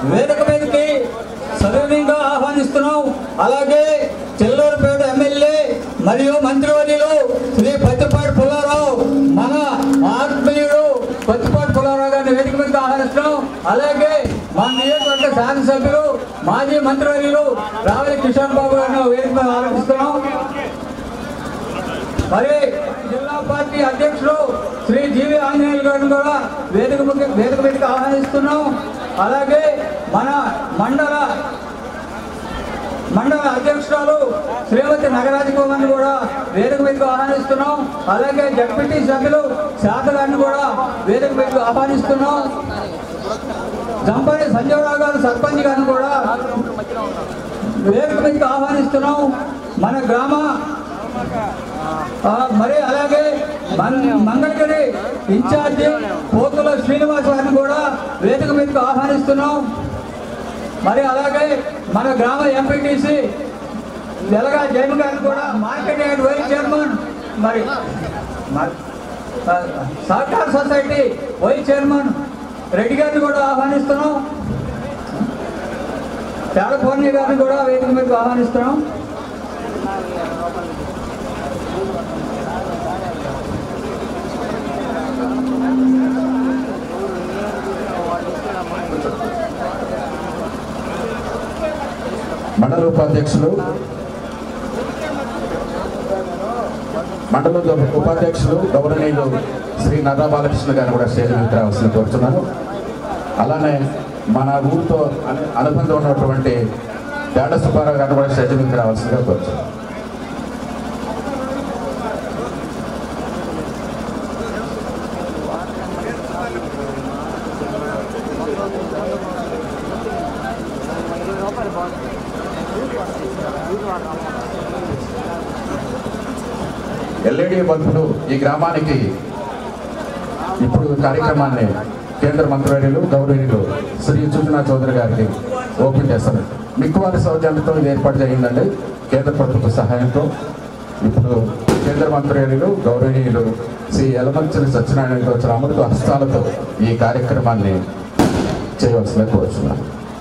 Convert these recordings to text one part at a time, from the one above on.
వేదిక మీదకి సవినీయంగా ఆహ్వానిస్తున్నాం అలాగే చెల్లూరుపేట ఎమ్మెల్యే మరియు మంత్రివర్యులు శ్రీ పత్తిపాటి పుల్లారావు మన ఆత్మీయుడు పత్తిపాటి పుల్లారావు గారిని వేదిక మీదకి ఆహ్వానిస్తున్నాం అలాగే మా నియోజకవర్గ శాసనసభ్యులు మాజీ మంత్రివర్యులు రావలి కిషోర్ బాబు గారిని వేదిక మీద ఆహ్వానిస్తున్నాం మరి జిల్లా పార్టీ అధ్యక్షుడు శ్రీ జీవి ఆంజనేయులు గారిని కూడా వేదిక ముఖ్య- వేదిక మీదకి ఆహ్వానిస్తున్నాం అలాగే మన మండల మండల అధ్యక్షురాలు శ్రీమతి నగరాజ కుమార్ని కూడా వేదిక మీదకి ఆహ్వానిస్తున్నాం అలాగే జడ్పీటీ సభ్యులు శాఖ గారిని కూడా వేదిక మీదకి ఆహ్వానిస్తున్నాం జంపని సంజయరావు గారు సర్పంచ్ గారిని కూడా వేదిక మీదకి ఆహ్వానిస్తున్నాం మన గ్రామ ఆ, మరి అలాగే మం- మంగళగిరి ఇన్ఛార్జి పోతుల శ్రీనివాస్ గారిని కూడా వేదిక మీదకి ఆహ్వానిస్తున్నాం మరి అలాగే మన గ్రామ ఎంపీటీసీ వెలగా జైన్ గారిని కూడా మార్కెట్ యార్డ్ వైస్ చైర్మన్ మరి మ- ఆ, సహకార సొసైటీ వైస్ చైర్మన్ రెడ్డి గారిని కూడా ఆహ్వానిస్తున్నాం తేడపూర్ణి గారిని కూడా వేదిక మీదకి ఆహ్వానిస్తున్నాం మండల ఉపాధ్యక్షులు మండల ఉపాధ్యక్షులు గౌరవనీయులు శ్రీ నర్రా బాలకృష్ణ గారు కూడా స్టేజ్ మీద రావాల్సిన కోరుతున్నాను అలానే మన ఊరితో అను- అనుబంధం ఉన్నటువంటి తేడ సుబ్బారావు గారు కూడా స్టేజ్ మీద రావాల్సిందిగా కోరుతున్నాను ఎల్ఈడి బల్బులు ఈ గ్రామానికి ఇప్పుడు కార్యక్రమాన్ని కేంద్ర మంత్రివర్యులు గౌరవనీయులు శ్రీ సుజనా చౌదరి గారికి ఓపెన్ చేస్తారు మిక్కువారి సౌజన్యంతో ఇది ఏర్పాటు జరిగిందండి కేంద్ర ప్రభుత్వ సహాయంతో ఇప్పుడు కేంద్ర మంత్రివర్యులు గౌరవనీయులు శ్రీ యలమంచిలి సత్యనారాయణ వచ్చిన అమృత హస్తాలతో ఈ కార్యక్రమాన్ని చేయవలసిందిగా కోరుతున్నాను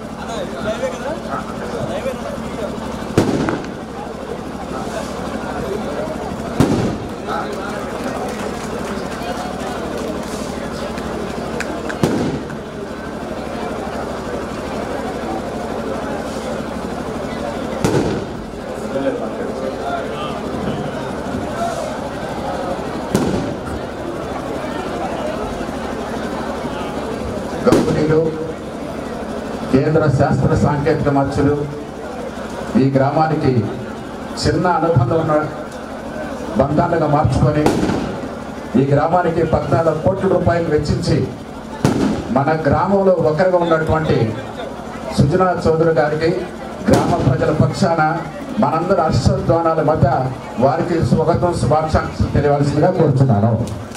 గౌరవనీయులు కేంద్ర శాస్త్ర సాంకేతిక మధ్యులు ఈ గ్రామానికి చిన్న అనుబంధం ఉన్న బంధాలుగా మార్చుకొని ఈ గ్రామానికి పద్నాలుగు కోట్ల రూపాయలు వెచ్చించి మన గ్రామంలో ఒకరిగా ఉన్నటువంటి సుజనా చౌదరి గారికి గ్రామ ప్రజల పక్షాన మనందరి హర్షధ్వానాల మధ్య వారికి స్వాగతం శుభాకాంక్షలు తెలియవలసిందిగా కోరుతున్నాను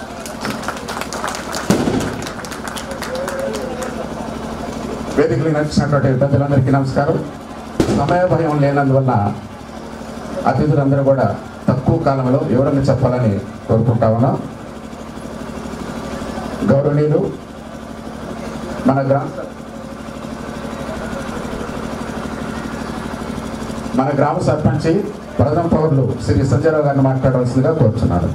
వేదికలు నడిచినటువంటి పెద్దలందరికీ నమస్కారం సమయ భయం లేనందువల్ల అతిథులందరూ కూడా తక్కువ కాలంలో వివరణ చెప్పాలని కోరుకుంటా ఉన్నాం గౌరవనీయులు మన గ్రామ మన గ్రామ సర్పంచి ప్రథమ పౌరులు శ్రీ సంజయరావు గారిని మాట్లాడవలసిందిగా కోరుచున్నాను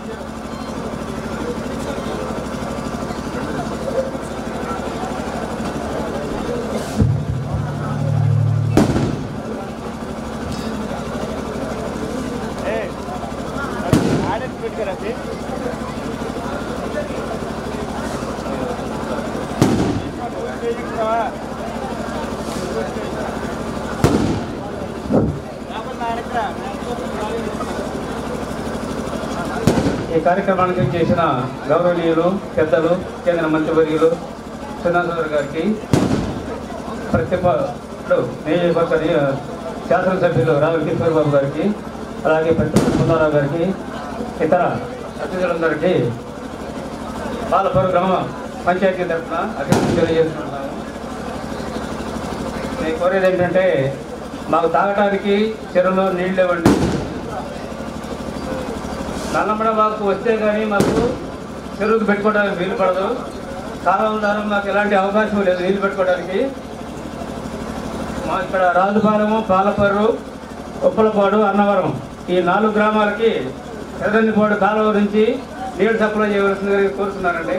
ఈ కార్యక్రమానికి చేసిన గౌరవనీయులు పెద్దలు కేంద్ర మంత్రివర్యులు శ్రీనాథరావు గారికి ప్రతిపాడు నియోజకవర్గ నియ- శాసనసభ్యులు రావి కిషోర్ బాబు గారికి అలాగే ప్రతిపక్ష సుందరరావు గారికి ఇతర అతిథులందరికీ పాలపూర్ గ్రామ పంచాయతీ తరఫున అభివృద్ధి తెలియజేస్తున్నాము నేను కోరేది ఏంటంటే మాకు తాగటానికి చెరువులో నీళ్ళు ఇవ్వండి నల్లమడ మాకు వస్తే కానీ మాకు చెరువుకు పెట్టుకోవడానికి వీలు పడదు కాలం ద్వారా మాకు ఎలాంటి అవకాశం లేదు నీళ్ళు పెట్టుకోవడానికి మా ఇక్కడ రాజుపాలెము పాలపర్రు ఉప్పలపాడు అన్నవరం ఈ నాలుగు గ్రామాలకి ఎర్రన్నిపాడు కాలువ నుంచి నీళ్లు సప్లై చేయవలసిందిగా కోరుతున్నానండి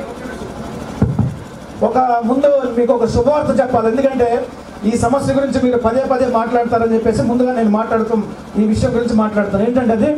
ఒక ముందు మీకు ఒక శుభవార్త చెప్పాలి ఎందుకంటే ఈ సమస్య గురించి మీరు పదే పదే మాట్లాడతారని చెప్పేసి ముందుగా నేను మాట్లాడుతూ ఈ విషయం గురించి మాట్లాడతాను ఏంటంటే అది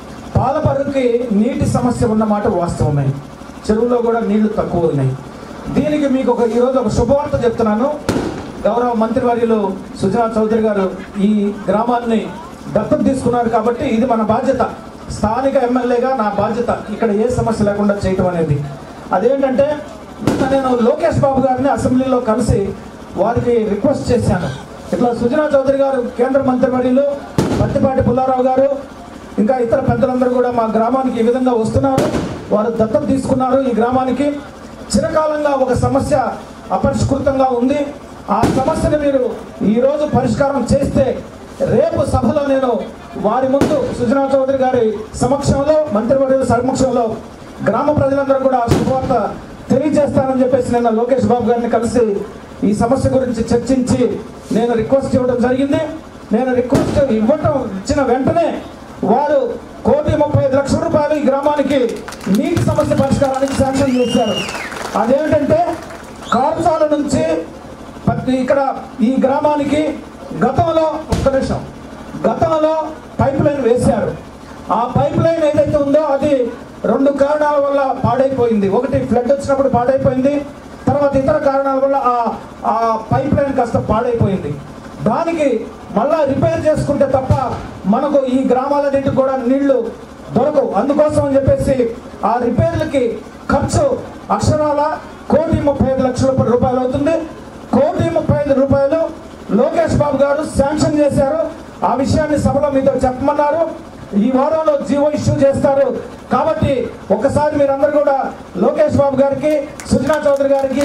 పాలపరుకి నీటి సమస్య ఉన్నమాట వాస్తవమే చెరువులో కూడా నీళ్లు తక్కువ ఉన్నాయి దీనికి మీకు ఒక ఈరోజు ఒక శుభవార్త చెప్తున్నాను గౌరవ మంత్రివర్యులు సుజనా చౌదరి గారు ఈ గ్రామాన్ని దత్తత తీసుకున్నారు కాబట్టి ఇది మన బాధ్యత స్థానిక ఎమ్మెల్యేగా నా బాధ్యత ఇక్కడ ఏ సమస్య లేకుండా చేయటం అనేది అదేంటంటే నిన్న నేను లోకేష్ బాబు గారిని అసెంబ్లీలో కలిసి వారికి రిక్వెస్ట్ చేశాను ఇట్లా సుజనా చౌదరి గారు కేంద్ర మంత్రివర్యులు పత్తిపాటి పుల్లారావు గారు ఇంకా ఇతర పెద్దలందరూ కూడా మా గ్రామానికి ఈ విధంగా వస్తున్నారు వారు దత్తత తీసుకున్నారు ఈ గ్రామానికి చిరకాలంగా ఒక సమస్య అపరిష్కృతంగా ఉంది ఆ సమస్యను మీరు ఈరోజు పరిష్కారం చేస్తే రేపు సభలో నేను వారి ముందు సుజనా చౌదరి గారి సమక్షంలో మంత్రివర్యుల సమక్షంలో గ్రామ ప్రజలందరూ కూడా ఆ శుభవార్త తెలియజేస్తానని చెప్పేసి నిన్న లోకేష్ బాబు గారిని కలిసి ఈ సమస్య గురించి చర్చించి నేను రిక్వెస్ట్ ఇవ్వడం జరిగింది నేను రిక్వెస్ట్ ఇవ్వటం ఇచ్చిన వెంటనే వారు కోటి ముప్పై ఐదు లక్షల రూపాయలు ఈ గ్రామానికి నీటి సమస్య పరిష్కారానికి శాంక్షన్ చేశారు అదేమిటంటే కార్చాల నుంచి పత్తి ఇక్కడ ఈ గ్రామానికి గతంలో ఒక్క నిమిషం గతంలో పైప్ లైన్ వేశారు ఆ పైప్ లైన్ ఏదైతే ఉందో అది రెండు కారణాల వల్ల పాడైపోయింది ఒకటి ఫ్లడ్ వచ్చినప్పుడు పాడైపోయింది తర్వాత ఇతర కారణాల వల్ల ఆ ఆ పైప్ లైన్ కాస్త పాడైపోయింది దానికి మళ్ళా రిపేర్ చేసుకుంటే తప్ప మనకు ఈ గ్రామాలన్నింటికి కూడా నీళ్లు దొరకవు అందుకోసం అని చెప్పేసి ఆ రిపేర్లకి ఖర్చు అక్షరాల కోటి ముప్పై ఐదు లక్షల రూపాయలు అవుతుంది కోటి ముప్పై ఐదు రూపాయలు లోకేష్ బాబు గారు శాంక్షన్ చేశారు ఆ విషయాన్ని సభలో మీతో చెప్పమన్నారు ఈ వారంలో జీవో ఇష్యూ చేస్తారు కాబట్టి ఒకసారి మీరందరూ కూడా లోకేష్ బాబు గారికి సుజనా చౌదరి గారికి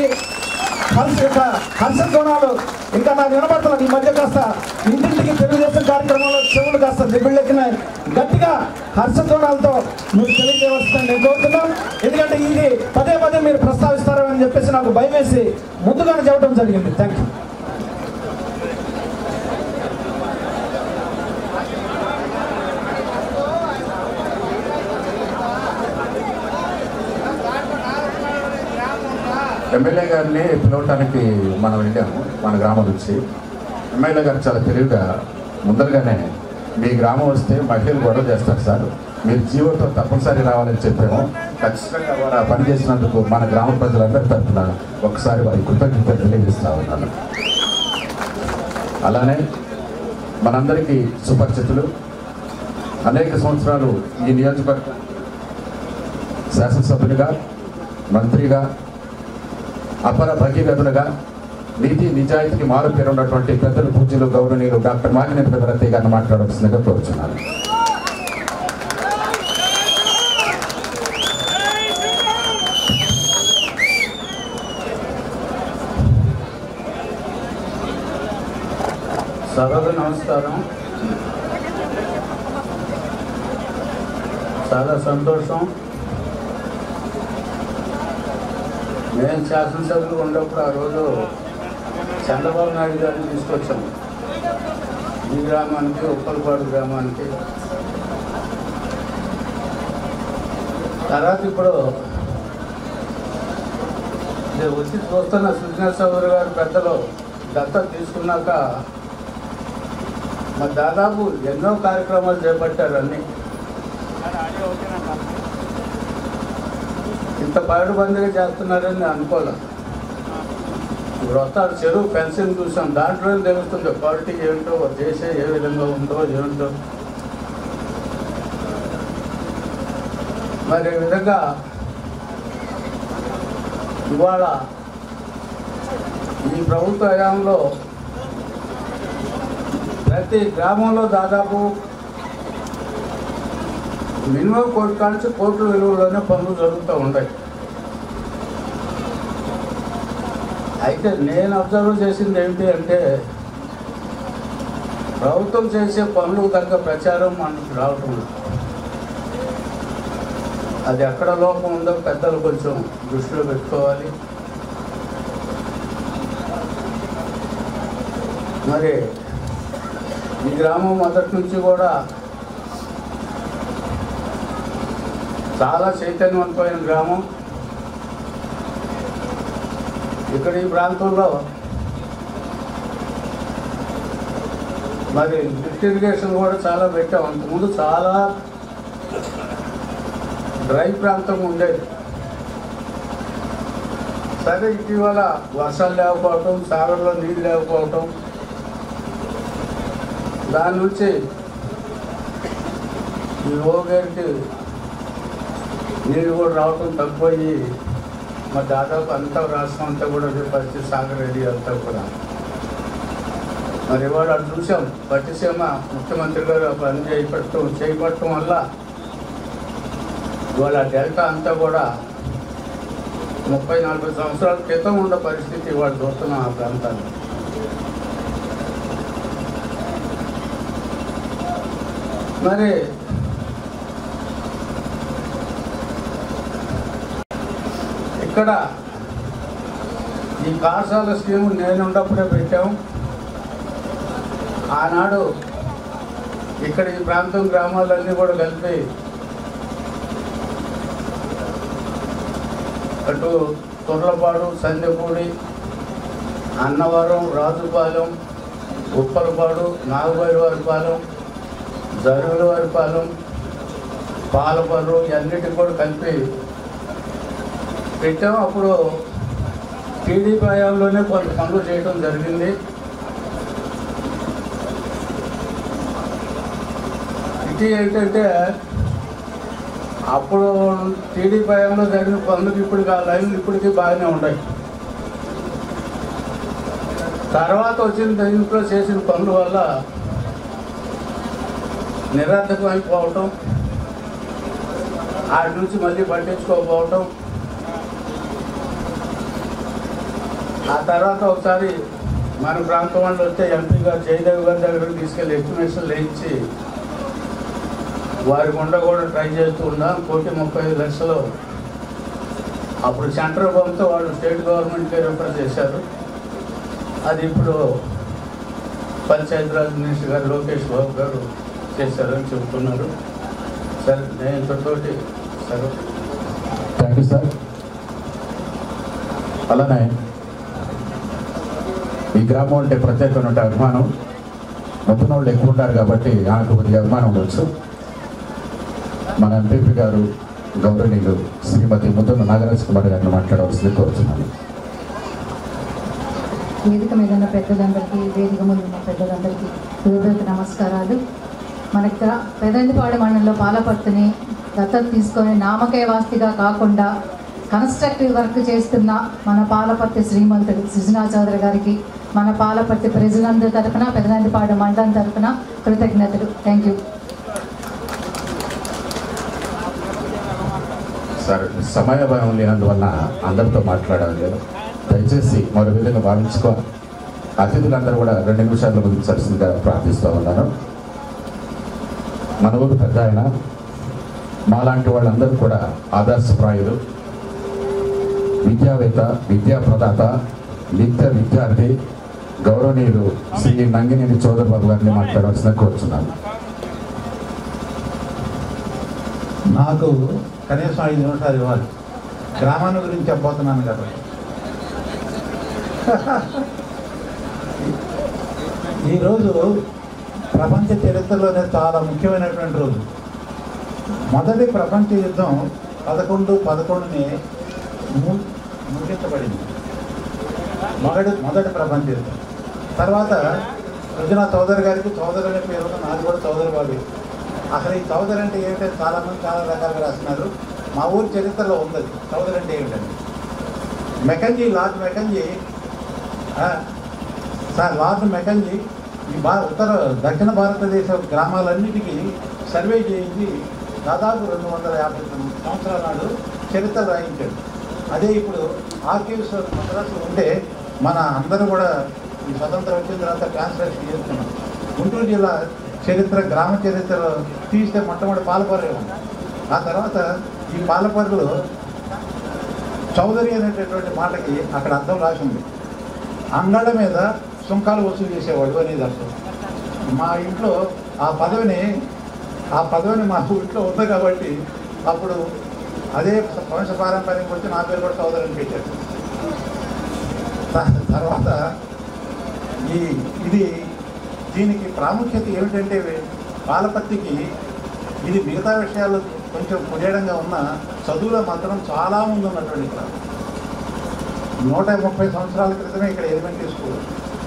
హర్ష యొక్క హర్షధ్వనాలు ఇంకా నాకు వినపడుతున్నది ఈ మధ్య కాస్త ఇంటింటికి తెలుగుదేశం కార్యక్రమంలో చెవులు కాస్త దిబ్బిళ్ళెక్కినాయి గట్టిగా హర్షధ్వనాలతో మీరు తెలియజేయవలసిందని నేను కోరుతున్నాం ఎందుకంటే ఇది పదే పదే మీరు ప్రస్తావిస్తారని చెప్పేసి నాకు భయం వేసి ముందుగానే చెప్పడం జరిగింది థ్యాంక్ యూ ఎమ్మెల్యే గారిని పిలవటానికి మనం వెళ్ళాము మన గ్రామం నుంచి ఎమ్మెల్యే గారు చాలా తెలివిగా ముందరగానే మీ గ్రామం వస్తే మహిళలు గొడవ చేస్తారు సార్ మీరు జీవోతో తప్పనిసరి రావాలని చెప్పాము ఖచ్చితంగా వారు ఆ పని చేసినందుకు మన గ్రామ ప్రజలందరి తరఫున ఒకసారి వారి కృతజ్ఞత తెలియజేస్తా ఉన్నాను అలానే మనందరికీ సుపరిచితులు అనేక సంవత్సరాలు ఈ నియోజకవర్గ శాసనసభ్యునిగా మంత్రిగా అపర భగీరథులుగా నీతి నిజాయితీకి మారు పేరు ఉన్నటువంటి పెద్దలు పూజలు గౌరవనీయులు డాక్టర్ మాకినేని పెద్దరత్తయ్య గారిని మాట్లాడవలసిందిగా కోరుచున్నాను సభకు నమస్కారం చాలా సంతోషం మేము శాసనసభ్యులు ఉన్నప్పుడు ఆ రోజు చంద్రబాబు నాయుడు గారిని తీసుకొచ్చాము ఈ గ్రామానికి ఉప్పలపాడు గ్రామానికి తర్వాత ఇప్పుడు నేను వచ్చి చూస్తున్న సుజనా చౌదరి గారు పెద్దలు దత్తత తీసుకున్నాక మరి దాదాపు ఎన్నో కార్యక్రమాలు చేపట్టారు అన్ని ఇంత పగడుబందిగా చేస్తున్నారని నేను అనుకోలే ఇప్పుడు వస్తారు చెరువు పెన్షన్ చూసాం దాంట్లోనే తెలుస్తుంది క్వాలిటీ ఏమిటో వారు చేసే ఏ విధంగా ఉందో ఏమిటో మరి ఈ విధంగా ఇవాళ ఈ ప్రభుత్వ హయాంలో ప్రతి గ్రామంలో దాదాపు మినిమం కోటి కాల్చి కోట్ల విలువలోనే పనులు జరుగుతూ ఉంటాయి అయితే నేను అబ్జర్వ్ చేసింది ఏంటి అంటే ప్రభుత్వం చేసే పనులు తగ్గ ప్రచారం మనకు రావటం లేదు. అది ఎక్కడ లోపం ఉందో పెద్దలు కొంచెం దృష్టిలో పెట్టుకోవాలి మరి ఈ గ్రామం మొదటి నుంచి కూడా చాలా చైతన్యవంతమైన గ్రామం ఇక్కడ ఈ ప్రాంతంలో మరి లిఫ్ట్ ఇరిగేషన్ కూడా చాలా పెట్టాం అంతకుముందు చాలా డ్రై ప్రాంతం ఉండేది సరే ఇటీవల వర్షాలు లేకపోవటం సాగర్లో నీళ్ళు లేకపోవటం దాని నుంచి ఈ ఓగేరికి నీళ్ళు కూడా రావటం తగ్గిపోయి మరి దాదాపు అంతా రాష్ట్రం అంతా కూడా అదే పరిస్థితి సాగర్ ఏరియా అంతా కూడా మరి ఇవాళ అటు చూసాం పట్టిసీమ ముఖ్యమంత్రి గారు ఆ పని చేపట్టడం చేపట్టడం వల్ల ఇవాళ డెల్టా అంతా కూడా ముప్పై నలభై సంవత్సరాల క్రితం ఉన్న పరిస్థితి ఇవాళ చూస్తున్నాం ఆ ప్రాంతాల్లో మరి ఇక్కడ ఈ కాసాల స్కీమ్ నేను ఉన్నప్పుడే పెట్టాం ఆనాడు ఇక్కడ ఈ ప్రాంతం గ్రామాలన్నీ కూడా కలిపి అటు తుర్లపాడు సందెపూడి అన్నవరం రాజుపాలెం ఉప్పలపాడు నాగబైవారిపాలెం జరుగులవారిపాలెం పాలపర్రు ఇవన్నిటికి కూడా కలిపి పెట్టాం అప్పుడు టీడీపీ హయాంలోనే కొంత పనులు చేయడం జరిగింది ఇది ఏంటంటే అప్పుడు టీడీపీ హయాంలో జరిగిన పనులకు ఇప్పటికి ఆ లైన్లు ఇప్పటికీ బాగానే ఉన్నాయి తర్వాత వచ్చిన దీంట్లో చేసిన పనుల వల్ల నిరర్థకం అయిపోవటం ఆడి నుంచి మళ్ళీ పట్టించుకోకపోవటం ఆ తర్వాత ఒకసారి మన ప్రాంతం వాళ్ళు వస్తే ఎంపీ గారు జయదేవ్ గారి దగ్గరికి తీసుకెళ్ళి ఎస్టిమేషన్ వేయించి వారి గుండా కూడా ట్రై చేస్తూ ఉన్నాం కోటి ముప్పై ఐదు లక్షలు అప్పుడు సెంట్రల్ గవర్నమెంట్తో వాళ్ళు స్టేట్ గవర్నమెంట్కి రిఫర్ చేశారు అది ఇప్పుడు పంచాయతీరాజ్ మినిస్టర్ గారు లోకేష్ బాబు గారు చేశారని చెబుతున్నారు సరే నేను ఇంతతోటి సరే థ్యాంక్ యూ సార్ అలానే ఈ గ్రామం అంటే ప్రత్యేకమైన అభిమానం మొత్తం వాళ్ళు ఎక్కువ ఉంటారు కాబట్టి నాకు కొద్దిగా అభిమానం ఉండొచ్చు మన ఎంపీపీ గారు గౌరవనీయులు శ్రీమతి ముద్దున్న నాగరాజ్ కుమార్ గారిని మాట్లాడవలసింది కోరుతున్నాను వేదిక మీద ఉన్న పెద్దలందరికీ వేదిక ముందు ఉన్న పెద్దలందరికీ హృదయపూర్వక నమస్కారాలు మన ఇక్కడ పెదండిపాడు మండలంలో పాలపర్తిని దత్తత తీసుకొని నామకే వాస్తిగా కాకుండా కన్స్ట్రక్టివ్ వర్క్ చేస్తున్న మన పాలపర్తి శ్రీమంతుడు సృజనా చౌదరి గారికి మన పాలపర్తి ప్రజలందరి తరపున పెదనందిపాడు మండలం తరపున కృతజ్ఞతలు థ్యాంక్ యూ సార్ సమయభావం లేనందువల్ల అందరితో మాట్లాడాలి లేదు దయచేసి మరో విధంగా భావించుకో అతిథులందరూ కూడా రెండు నిమిషాల్లో ముగించాల్సిందిగా ప్రార్థిస్తూ ఉన్నాను మన ఊరు పెద్ద ఆయన మాలాంటి వాళ్ళందరూ కూడా ఆదర్శప్రాయులు విద్యావేత్త విద్యా ప్రదాత నిత్య విద్యార్థి గౌరవనీయులు శ్రీ నంగినేని చౌదరి బాబు గారిని మాట్లాడవలసిన కోరుచున్నాను నాకు కనీసం ఐదు నిమిషాలు ఇవ్వాలి గ్రామాన్ని గురించి చెప్పబోతున్నాను కదా ఈరోజు ప్రపంచ చరిత్రలోనే చాలా ముఖ్యమైనటువంటి రోజు మొదటి ప్రపంచ యుద్ధం పదకొండు పదకొండుని ము- ముగించబడింది మొదటి మొదటి ప్రపంచ యుద్ధం తర్వాత రుజున చౌదరి గారికి చౌదరి అనే పేరు ఉంది, నాది కూడా చౌదరి బాబు అసలు ఈ చౌదరి అంటే ఏమిటంటే చాలా మంది చాలా రకాలుగా రాస్తున్నారు మా ఊరి చరిత్రలో ఉంది అది. చౌదరి అంటే ఏమిటండి మెకంజీ లార్డ్ మెకంజీ ఆ, సార్ లార్డ్ మెకంజీ ఈ భా ఉత్తర దక్షిణ భారతదేశ గ్రామాలన్నిటికీ సర్వే చేయించి దాదాపు రెండు వందల యాభై సంవత్సరాల నాడు చరిత్ర రాయించాడు అదే ఇప్పుడు ఆర్కీవ్స్ మద్రాసు ఉంటే మన అందరూ కూడా ఈ స్వతంత్రం వచ్చిన తర్వాత ట్రాన్స్లేషన్ చేస్తున్నాం గుంటూరు జిల్లా చరిత్ర గ్రామ చరిత్ర తీస్తే మొట్టమొదటి పాలపర్రే ఉంది ఆ తర్వాత ఈ పాలపర్రులో చౌదరి అనేటటువంటి మాటకి అక్కడ అర్థం రాసి ఉంది అంగళ్ళ మీద సుంకాలు వసూలు చేసేవాడు అనేది అర్థం మా ఇంట్లో ఆ పదవిని ఆ పదవిని మా ఇంట్లో ఉంది కాబట్టి అప్పుడు అదే వంశ పారంపర్యం వచ్చి నా పేరు కూడా సోదరుని పెట్టారు త- తర్వాత ఈ ఇది దీనికి ప్రాముఖ్యత ఏమిటంటే పాలపత్తికి ఇది మిగతా విషయాలు కొంచెం కుదేడంగా ఉన్న చదువులో మాత్రం చాలా ముందు ఉన్నటువంటి గ్రామం నూట ముప్పై సంవత్సరాల క్రితమే ఇక్కడ ఎలిమెంటరీ స్కూల్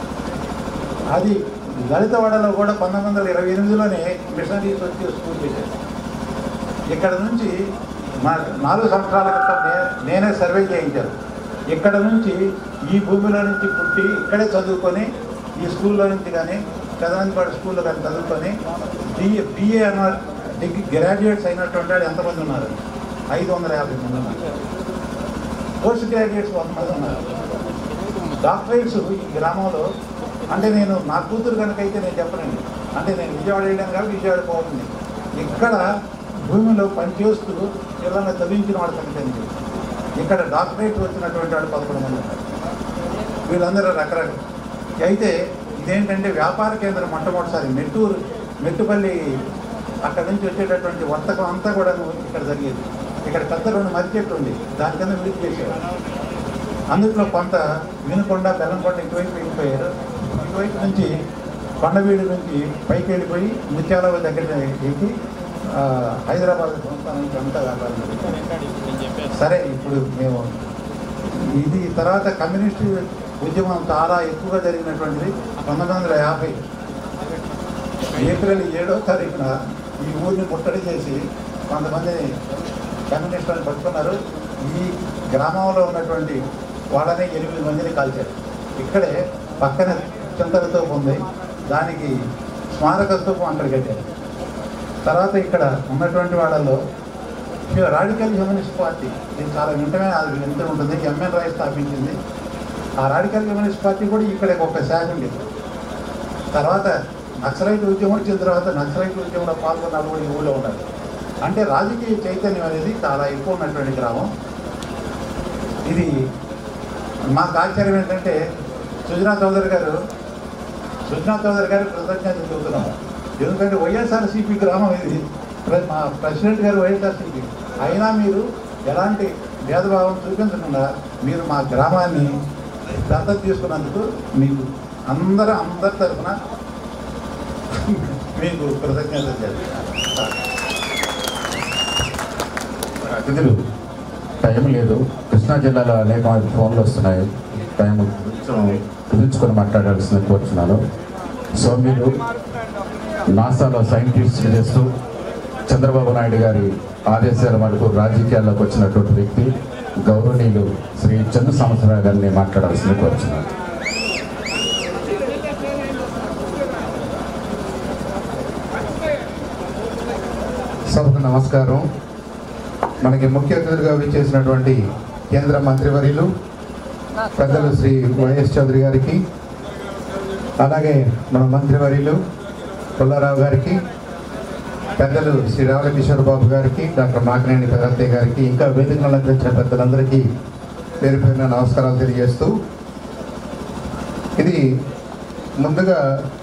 అది లలితవాడలో కూడా పంతొమ్మిది వందల ఇరవై ఎనిమిదిలోనే మిషనరీస్ వచ్చి స్కూల్ పెట్టారు ఇక్కడ నుంచి మా నాలుగు సంవత్సరాల క్రితం నే- నేనే సర్వే చేయించాను ఇక్కడ నుంచి ఈ భూమిలో నుంచి పుట్టి ఇక్కడే చదువుకొని ఈ స్కూల్లో నుంచి కానీ చదవనిపాడు స్కూల్లో కానీ చదువుకొని బిఏ బిఏ అన్న డిగ్రీ గ్రాడ్యుయేట్స్ అయినటువంటి వాళ్ళు ఎంతమంది ఉన్నారు ఐదు వందల యాభై మంది ఉన్నారు పోస్ట్ గ్రాడ్యుయేట్స్ వంద మంది ఉన్నారు డాక్టరేట్స్ ఈ గ్రామంలో అంటే నేను నా కూతురు కనుక అయితే నేను చెప్పనండి అంటే నేను విజయవాడ వెళ్ళాను కాబట్టి విజయవాడ పోతుంది ఇక్కడ భూమిలో పనిచేస్తూ పిల్లల్ని చదివించిన వాడు సంఖ్య ఇక్కడ డాక్టరేట్ వచ్చినటువంటి వాడు పదకొండు మంది ఉన్నారు వీళ్ళందరూ రకరకాల అయితే ఇదేంటంటే వ్యాపార కేంద్రం మొట్టమొదటిసారి మెట్టూరు మెట్టుపల్లి అక్కడ నుంచి వచ్చేటటువంటి వర్తకం అంతా కూడా ఇక్కడ జరిగేది ఇక్కడ పెద్ద రెండు మర్రి చెట్లు ఉంది దాని కింద విడిచి చేసేవారు అందులో కొంత వినుకొండ బెల్లంకొండ ఇటువైపు వెళ్ళిపోయారు ఇటువైపు నుంచి కొండవీడు నుంచి పైకి వెళ్ళిపోయి ముత్యాల దగ్గర ఎక్కి ఆ, హైదరాబాద్ సంస్థానానికి అంతా వ్యాపారం జరిగింది. సరే ఇప్పుడు మేము ఇది తర్వాత కమ్యూనిస్ట్ ఉద్యమం చాలా ఎక్కువగా జరిగినటువంటిది పంతొమ్మిది వందల యాభై ఏప్రిల్ ఏడో తారీఖున ఈ ఊరిని ముట్టడి చేసి కొంతమందిని కమ్యూనిస్టులను పట్టుకున్నారు ఈ గ్రామంలో ఉన్నటువంటి వాళ్ళని ఎనిమిది మందిని కాల్చారు ఇక్కడే పక్కన చింతలతో ఉంది దానికి స్మారక స్తూపం అక్కడ కట్టారు తర్వాత ఇక్కడ ఉన్నటువంటి వాళ్ళలో రాడికల్ హ్యూమనిస్ట్ పార్టీ ఇది చాలా వింటమే అది ఎంత ఉంటుంది ఎంఎన్ రాయ్ స్థాపించింది ఆ రాడికల్ హ్యూమనిస్ట్ పార్టీ కూడా ఇక్కడ ఒక శాఖ ఉండేది తర్వాత నక్సలైట్ ఉద్యమం వచ్చిన తర్వాత నక్సలైట్ ఉద్యమంలో పాల్గొన్న వాళ్ళు కూడా ఈ ఊళ్ళో ఉన్నారు అంటే రాజకీయ చైతన్యం అనేది చాలా ఎక్కువ ఉన్నటువంటి గ్రామం ఇది మాకు ఆశ్చర్యం ఏంటంటే సుజనా చౌదరి గారు సుజనా చౌదరి గారు కృతజ్ఞతలు చెబుతున్నాము ఎందుకంటే వైఎస్ఆర్సీపీ గ్రామం ఇది ప్ర- మా ప్రెసిడెంట్ గారు వైఎస్ఆర్సీపీ అయినా మీరు ఎలాంటి భేదభావం చూపించకుండా మీరు మా గ్రామాన్ని దత్తత తీసుకున్నందుకు మీకు అందరూ అందరి తరఫున మీకు కృతజ్ఞతలు చేస్తాను అతిథులు టైం లేదు కృష్ణా జిల్లాలో అనేక మంది ఫోన్లు వస్తున్నాయి టైం కొంచెం కుదుర్చుకొని మాట్లాడాల్సింది కోరుతున్నాను సో మీరు నాసాలో సైంటిస్ట్ చేస్తూ చంద్రబాబు నాయుడు గారి ఆదేశాల మేరకు రాజకీయాల్లోకి వచ్చినటువంటి వ్యక్తి గౌరవనీయులు శ్రీ చంద్ర సంవత్సరావు గారిని మాట్లాడాల్సింది కోరుతున్నాను సభకు నమస్కారం మనకి ముఖ్య అతిథిగా విచ్చేసినటువంటి కేంద్ర మంత్రివర్యులు పెద్దలు శ్రీ వైఎస్ చౌదరి గారికి అలాగే మన మంత్రివర్యులు పుల్లారావు గారికి పెద్దలు శ్రీ రామకిషోర్ బాబు గారికి డాక్టర్ మాకినేని పెదత్తయ్య గారికి ఇంకా వేదికలు అలంకరించిన పెద్దలందరికీ పేరు పేరున నమస్కారాలు తెలియజేస్తూ ఇది ముందుగా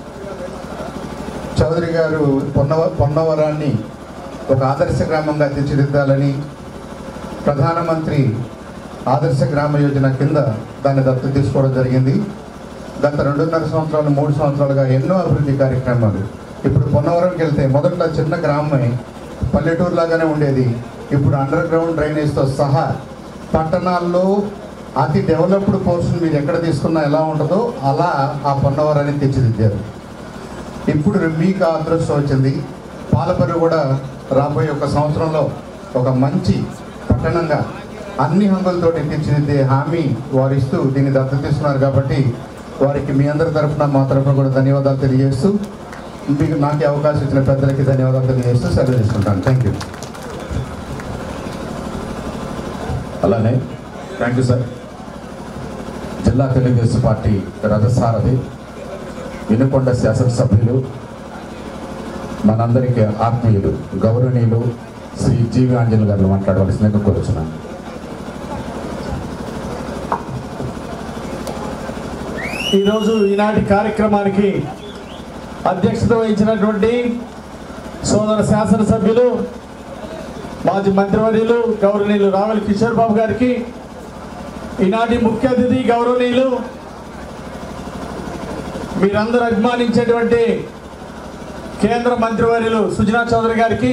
చౌదరి గారు పొన్నవ పొన్నవరాన్ని ఒక ఆదర్శ గ్రామంగా తీర్చిదిద్దాలని ప్రధానమంత్రి ఆదర్శ గ్రామ యోజన కింద దాన్ని దత్తు తీసుకోవడం జరిగింది గత రెండున్నర సంవత్సరాలు మూడు సంవత్సరాలుగా ఎన్నో అభివృద్ధి కార్యక్రమాలు ఇప్పుడు పొన్నవరంకి వెళ్తే మొదట్లో చిన్న గ్రామమే పల్లెటూరు లాగానే ఉండేది ఇప్పుడు అండర్ గ్రౌండ్ డ్రైనేజ్తో సహా పట్టణాల్లో అతి డెవలప్డ్ పోర్షన్ మీరు ఎక్కడ తీసుకున్నా ఎలా ఉంటుందో అలా ఆ పొన్నవరాన్ని తీర్చిదిద్దారు ఇప్పుడు మీకు ఆ అదృష్టం వచ్చింది పాలపర్రు కూడా రాబోయే ఒక సంవత్సరంలో ఒక మంచి పట్టణంగా అన్ని హంగులతోటి తీర్చిదిద్దే హామీ వారు ఇస్తూ దీన్ని దత్తత తీసుకున్నారు కాబట్టి వారికి మీ అందరి తరఫున మా తరఫున కూడా ధన్యవాదాలు తెలియజేస్తూ మీకు నాకు ఈ అవకాశం ఇచ్చిన పెద్దలకి ధన్యవాదాలు తెలియజేస్తూ సెలవు తీసుకుంటాను థ్యాంక్ యూ అలానే థ్యాంక్ యూ సార్ జిల్లా తెలుగుదేశం పార్టీ రథసారథి వినుకొండ శాసనసభ్యులు మనందరికీ ఆత్మీయులు గౌరవనీయులు శ్రీ జీవి ఆంజనేయులు గారు మాట్లాడవలసిందిగా కోరుచున్నాను ఈరోజు ఈనాటి కార్యక్రమానికి అధ్యక్షత వహించినటువంటి సోదర శాసనసభ్యులు మాజీ మంత్రివర్యులు గౌరవనీయులు రావెల కిషోర్ బాబు గారికి ఈనాటి ముఖ్య అతిథి గౌరవనీయులు మీరందరూ అభిమానించేటువంటి కేంద్ర మంత్రివర్యులు సుజనా చౌదరి గారికి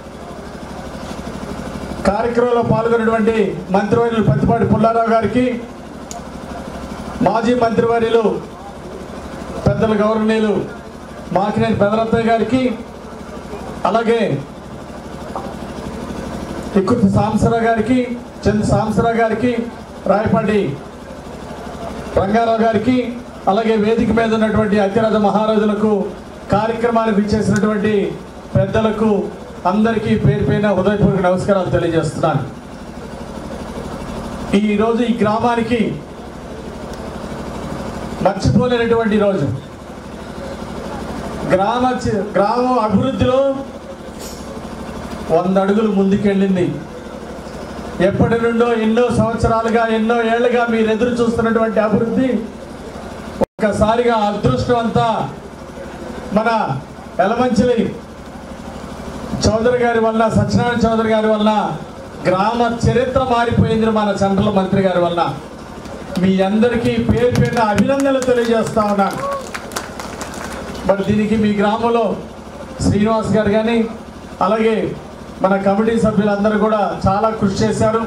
కార్యక్రమంలో పాల్గొన్నటువంటి మంత్రివర్యులు పత్తిపాటి పుల్లారావు గారికి మాజీ మంత్రివర్యులు పెద్దల గౌరవనీయులు మాకినేని పెదరత్తయ్య గారికి అలాగే ఇక్కుర్తి సాంబశివరావు గారికి చంద్ర సాంబశివరావు గారికి రాయపాటి రంగారావు గారికి అలాగే వేదిక మీద ఉన్నటువంటి అతిరథ మహారాజులకు కార్యక్రమానికి ఇచ్చేసినటువంటి పెద్దలకు అందరికీ పేరు పైన హృదయపూర్వక నమస్కారాలు తెలియజేస్తున్నాను ఈరోజు ఈ గ్రామానికి మర్చిపోలేనటువంటి రోజు గ్రామ చి- గ్రామం అభివృద్ధిలో వంద అడుగులు ముందుకెళ్ళింది ఎప్పటి నుండో ఎన్నో సంవత్సరాలుగా ఎన్నో ఏళ్లుగా మీరు ఎదురు చూస్తున్నటువంటి అభివృద్ధి ఒక్కసారిగా అదృష్టం అంతా మన ఎలమంచిలి చౌదరి గారి వల్ల సత్యనారాయణ చౌదరి గారి వల్ల గ్రామ చరిత్ర మారిపోయింది మన సెంట్రల్ మంత్రి గారి వల్ల మీ అందరికీ పేరు పేరున అభినందనలు తెలియజేస్తా ఉన్నాను మరి దీనికి మీ గ్రామంలో శ్రీనివాస్ గారు కానీ అలాగే మన కమిటీ సభ్యులందరూ కూడా చాలా కృషి చేశారు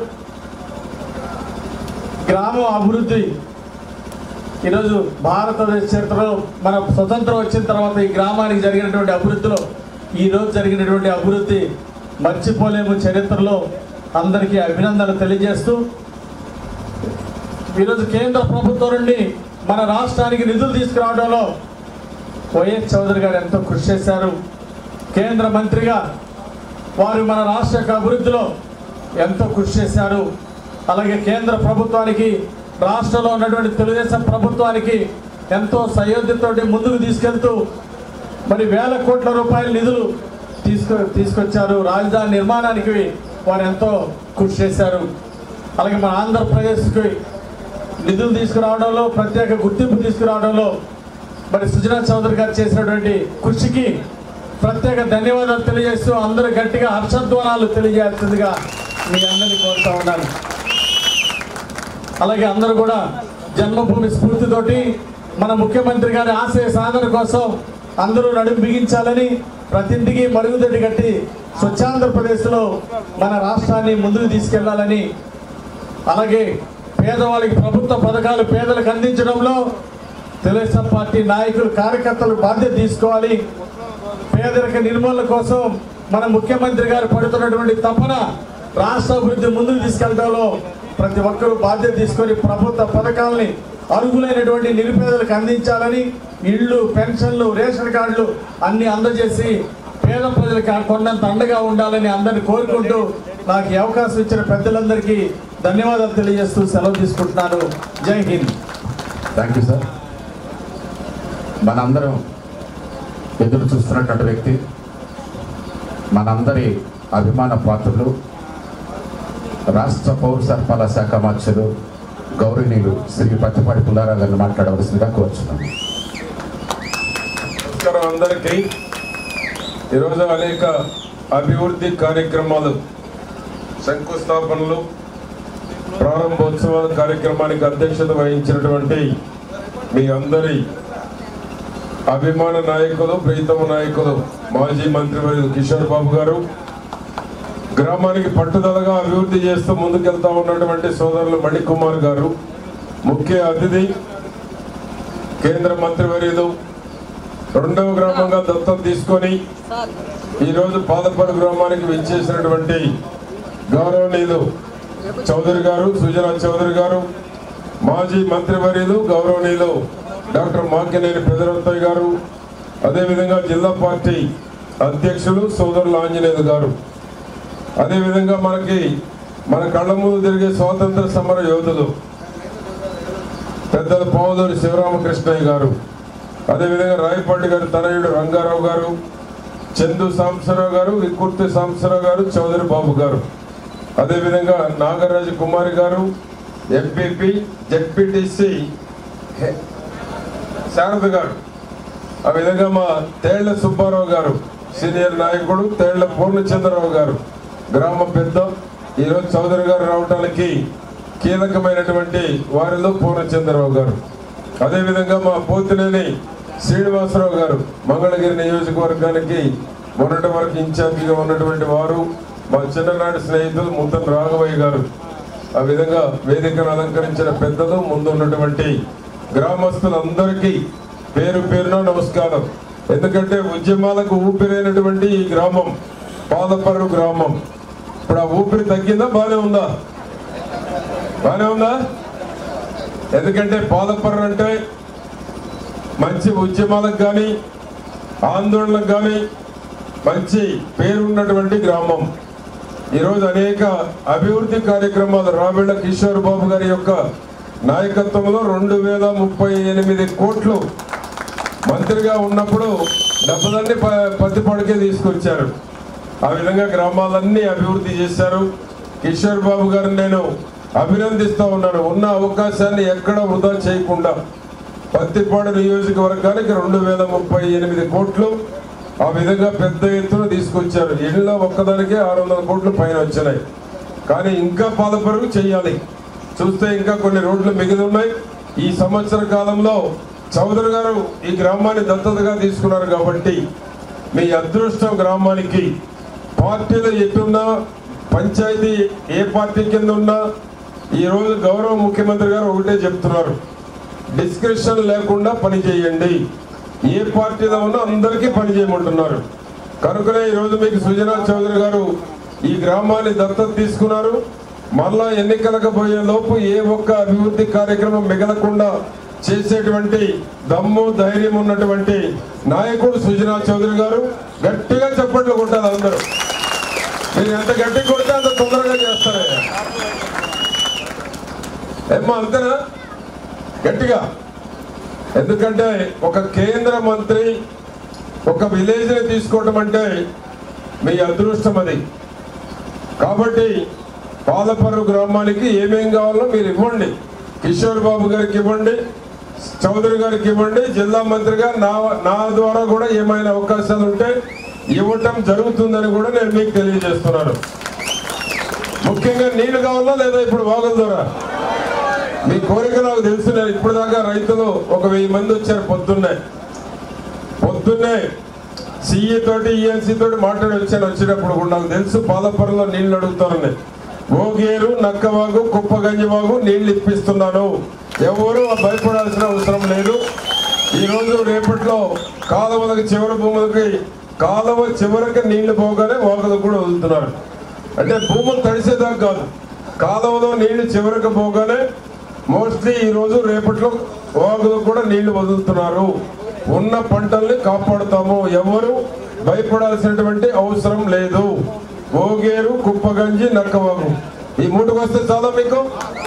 గ్రామం అభివృద్ధి ఈరోజు భారతదేశ చరిత్రలో మన స్వతంత్రం వచ్చిన తర్వాత ఈ గ్రామానికి జరిగినటువంటి అభివృద్ధిలో ఈ రోజు జరిగినటువంటి అభివృద్ధి మర్చిపోలేము చరిత్రలో అందరికీ అభినందనలు తెలియజేస్తూ ఈరోజు కేంద్ర ప్రభుత్వం నుండి మన రాష్ట్రానికి నిధులు తీసుకురావడంలో వైఎస్ చౌదరి గారు ఎంతో కృషి చేశారు కేంద్ర మంత్రిగా వారు మన రాష్ట్ర యొక్క అభివృద్ధిలో ఎంతో కృషి చేశారు అలాగే కేంద్ర ప్రభుత్వానికి రాష్ట్రంలో ఉన్నటువంటి తెలుగుదేశం ప్రభుత్వానికి ఎంతో సయోధ్యతోటి ముందుకు తీసుకెళ్తూ మరి వేల కోట్ల రూపాయల నిధులు తీసుకు తీసుకొచ్చారు రాజధాని నిర్మాణానికి వారు ఎంతో కృషి చేశారు అలాగే మన ఆంధ్రప్రదేశ్కి నిధులు తీసుకురావడంలో ప్రత్యేక గుర్తింపు తీసుకురావడంలో మరి సుజనా చౌదరి గారు చేసినటువంటి కృషికి ప్రత్యేక ధన్యవాదాలు తెలియజేస్తూ అందరూ గట్టిగా హర్షధ్వానాలు తెలియజేయాల్సిందిగా మీ అందరినీ కోరుతా ఉన్నాను అలాగే అందరూ కూడా జన్మభూమి స్ఫూర్తితోటి మన ముఖ్యమంత్రి గారి ఆశయ సాధన కోసం అందరూ నడుము బిగించాలని ప్రతి ఇంటికి మరుగుదొడ్డి కట్టి స్వచ్ఛాంధ్రప్రదేశ్లో మన రాష్ట్రాన్ని ముందుకు తీసుకెళ్లాలని అలాగే పేదవాళ్ళకి ప్రభుత్వ పథకాలు పేదలకు అందించడంలో తెలుగుదేశం పార్టీ నాయకులు కార్యకర్తలు బాధ్యత తీసుకోవాలి పేదరిక నిర్మూలన కోసం మన ముఖ్యమంత్రి గారు పడుతున్నటువంటి తపన రాష్ట్ర అభివృద్ధి ముందుకు తీసుకెళ్లడంలో ప్రతి ఒక్కరూ బాధ్యత తీసుకొని ప్రభుత్వ పథకాలని అర్హులైనటువంటి నిరుపేదలకు అందించాలని ఇళ్ళు పెన్షన్లు రేషన్ కార్డులు అన్ని అందజేసి పేద ప్రజలకు కొండంత అండగా ఉండాలని అందరిని కోరుకుంటూ నాకు ఈ అవకాశం ఇచ్చిన పెద్దలందరికీ ధన్యవాదాలు తెలియజేస్తూ సెలవు తీసుకుంటున్నాను జై హింద్ థ్యాంక్ యూ సార్ మనందరం ఎదురు చూస్తున్నటువంటి వ్యక్తి మనందరి అభిమాన పాత్రులు రాష్ట్ర పౌర సరఫరాల శాఖ మంత్రులు గౌరవనీయులు శ్రీ పత్తిపాటి పుల్లారావు గారిని మాట్లాడవలసిందిగా కోరుచున్నాను నమస్కారం అందరికీ ఈరోజు అనేక అభివృద్ధి కార్యక్రమాలు శంకుస్థాపనలు ప్రారంభోత్సవ కార్యక్రమానికి అధ్యక్షత వహించినటువంటి మీ అందరి అభిమాన నాయకులు ప్రీతమ నాయకులు మాజీ మంత్రివర్యులు కిషోర్ బాబు గారు గ్రామానికి పట్టుదలగా అభివృద్ధి చేస్తూ ముందుకెళ్తా ఉన్నటువంటి సోదరులు మణికుమార్ గారు ముఖ్య అతిథి కేంద్ర మంత్రివర్యులు రెండవ గ్రామంగా దత్తత తీసుకొని ఈరోజు పాదపల్లి గ్రామానికి విచ్చేసినటువంటి గౌరవనీయులు చౌదరి గారు సుజనా చౌదరి గారు మాజీ మంత్రివర్యులు గౌరవనీయులు డాక్టర్ మాకినేని పెదరత్తయ్య గారు అదేవిధంగా జిల్లా పార్టీ అధ్యక్షులు సోదరులు ఆంజనేయులు గారు అదేవిధంగా మనకి మన కళ్ళ ముందు తిరిగే స్వాతంత్ర సమర యోధులు పెద్దలు పావుదూరి శివరామకృష్ణయ్య గారు అదేవిధంగా రాయపాటి గారి తనయుడు రంగారావు గారు చందు సాంబశివరావు గారు వికుర్తి సాంబశివరావు గారు చౌదరి బాబు గారు అదేవిధంగా నాగరాజు కుమారి గారు ఎంపీపీ జెడ్పీటీసీ శారద గారు ఆ విధంగా మా తేళ్ల సుబ్బారావు గారు సీనియర్ నాయకుడు తేళ్ల పూర్ణచంద్రరావు గారు గ్రామ పెద్ద ఈరోజు చౌదరి గారు రావడానికి కీలకమైనటువంటి వారిలో పూర్ణచంద్రరావు గారు అదేవిధంగా మా పోతినేని శ్రీనివాసరావు గారు మంగళగిరి నియోజకవర్గానికి మొన్నటి వరకు ఇన్ఛార్జిగా ఉన్నటువంటి వారు మా చిన్ననాటి స్నేహితులు ముద్దన్ రాఘవయ్య గారు ఆ విధంగా వేదికను అలంకరించిన పెద్దలు ముందు ఉన్నటువంటి గ్రామస్తులందరికీ పేరు పేరున నమస్కారం ఎందుకంటే ఉద్యమాలకు ఊపిరైనటువంటి ఈ గ్రామం పాదపర్రు గ్రామం ఇప్పుడు ఆ ఊపిరి తగ్గిందా బానే ఉందా బానే ఉందా ఎందుకంటే పాదపర్రు అంటే మంచి ఉద్యమాలకు కానీ ఆందోళనకు కానీ మంచి పేరున్నటువంటి గ్రామం ఈరోజు అనేక అభివృద్ధి కార్యక్రమాలు రాబిళ్ళ కిషోర్ బాబు గారి యొక్క నాయకత్వంలో రెండు వేల ముప్పై ఎనిమిది కోట్లు మంత్రిగా ఉన్నప్పుడు డబ్బులన్నీ ప- పత్తిపాడుకే తీసుకొచ్చారు ఆ విధంగా గ్రామాలన్నీ అభివృద్ధి చేశారు కిషోర్ బాబు గారిని నేను అభినందిస్తా ఉన్నాను ఉన్న అవకాశాన్ని ఎక్కడ వృధా చేయకుండా పత్తిపాడు నియోజకవర్గానికి రెండు వేల ముప్పై ఎనిమిది కోట్లు ఆ విధంగా పెద్ద ఎత్తున తీసుకొచ్చారు ఇళ్ళ ఒక్కదానికే ఆరు వందల కోట్లు పైన వచ్చినాయి కానీ ఇంకా పాదపరుగు చేయాలి చూస్తే ఇంకా కొన్ని రోడ్లు మిగిలి ఉన్నాయి ఈ సంవత్సర కాలంలో చౌదరి గారు ఈ గ్రామాన్ని దత్తతగా తీసుకున్నారు కాబట్టి మీ అదృష్టం గ్రామానికి పార్టీలు ఎట్టున్నా పంచాయతీ ఏ పార్టీ కింద ఉన్నా ఈ రోజు గౌరవ ముఖ్యమంత్రి గారు ఒకటే చెప్తున్నారు డిస్క్రిప్షన్ లేకుండా పని చేయండి ఏ పార్టీలో ఉన్నా అందరికీ పని చేయమంటున్నారు కనుకనే ఈరోజు మీకు సుజనా చౌదరి గారు ఈ గ్రామాన్ని దత్తత తీసుకున్నారు మళ్ళా ఎన్నికలకు పోయే లోపు ఏ ఒక్క అభివృద్ధి కార్యక్రమం మిగలకుండా చేసేటువంటి దమ్ము ధైర్యం ఉన్నటువంటి నాయకుడు సుజనా చౌదరి గారు గట్టిగా చప్పట్లు కొట్టాలి అందరూ మీరు ఎంత గట్టి కొడితే అంత తొందరగా చేస్తారయ్యా ఏమ్మా అంతేనా గట్టిగా ఎందుకంటే ఒక కేంద్ర మంత్రి ఒక విలేజ్ని తీసుకోవటం అంటే మీ అదృష్టం అది కాబట్టి పాలపర్రు గ్రామానికి ఏమేం కావాలో మీరు ఇవ్వండి కిషోర్ బాబు గారికి ఇవ్వండి చౌదరి గారికి ఇవ్వండి జిల్లా మంత్రిగా నా నా ద్వారా కూడా ఏమైనా అవకాశాలు ఉంటే ఇవ్వటం జరుగుతుందని కూడా నేను మీకు తెలియజేస్తున్నాను ముఖ్యంగా నీళ్లు కావాలా లేదా ఇప్పుడు వాగుల ద్వారా మీ కోరిక నాకు తెలుసు నేను ఇప్పుడు దాకా రైతులు ఒక వెయ్యి మంది వచ్చారు పొద్దున్నే పొద్దున్నే సిఈ తోటి ఈఎన్సీ తోటి మాట్లాడి వచ్చాను వచ్చినప్పుడు కూడా నాకు తెలుసు పాలపరలో నీళ్లు అడుగుతానని ఓగేరు నక్కవాగు కుప్పగంజివాగు నీళ్లు ఇప్పిస్తున్నాను ఎవరు భయపడాల్సిన అవసరం లేదు ఈ రోజు రేపట్లో కాలువలకు చివరి భూములకి కాలువ చివరికి నీళ్లు పోగానే వాగులకు కూడా వదులుతున్నారు అంటే భూములు తడిసేదాకా కాదు కాలువలో నీళ్లు చివరికి పోగానే మోస్ట్లీ ఈ రోజు రేపట్లో వాగులు కూడా నీళ్లు వదులుతున్నారు ఉన్న పంటల్ని కాపాడుతాము ఎవరు భయపడాల్సినటువంటి అవసరం లేదు ఓగేరు కుప్పగంజి నక్కవాగు ఈ మూటుకు వస్తే చాలా మీకు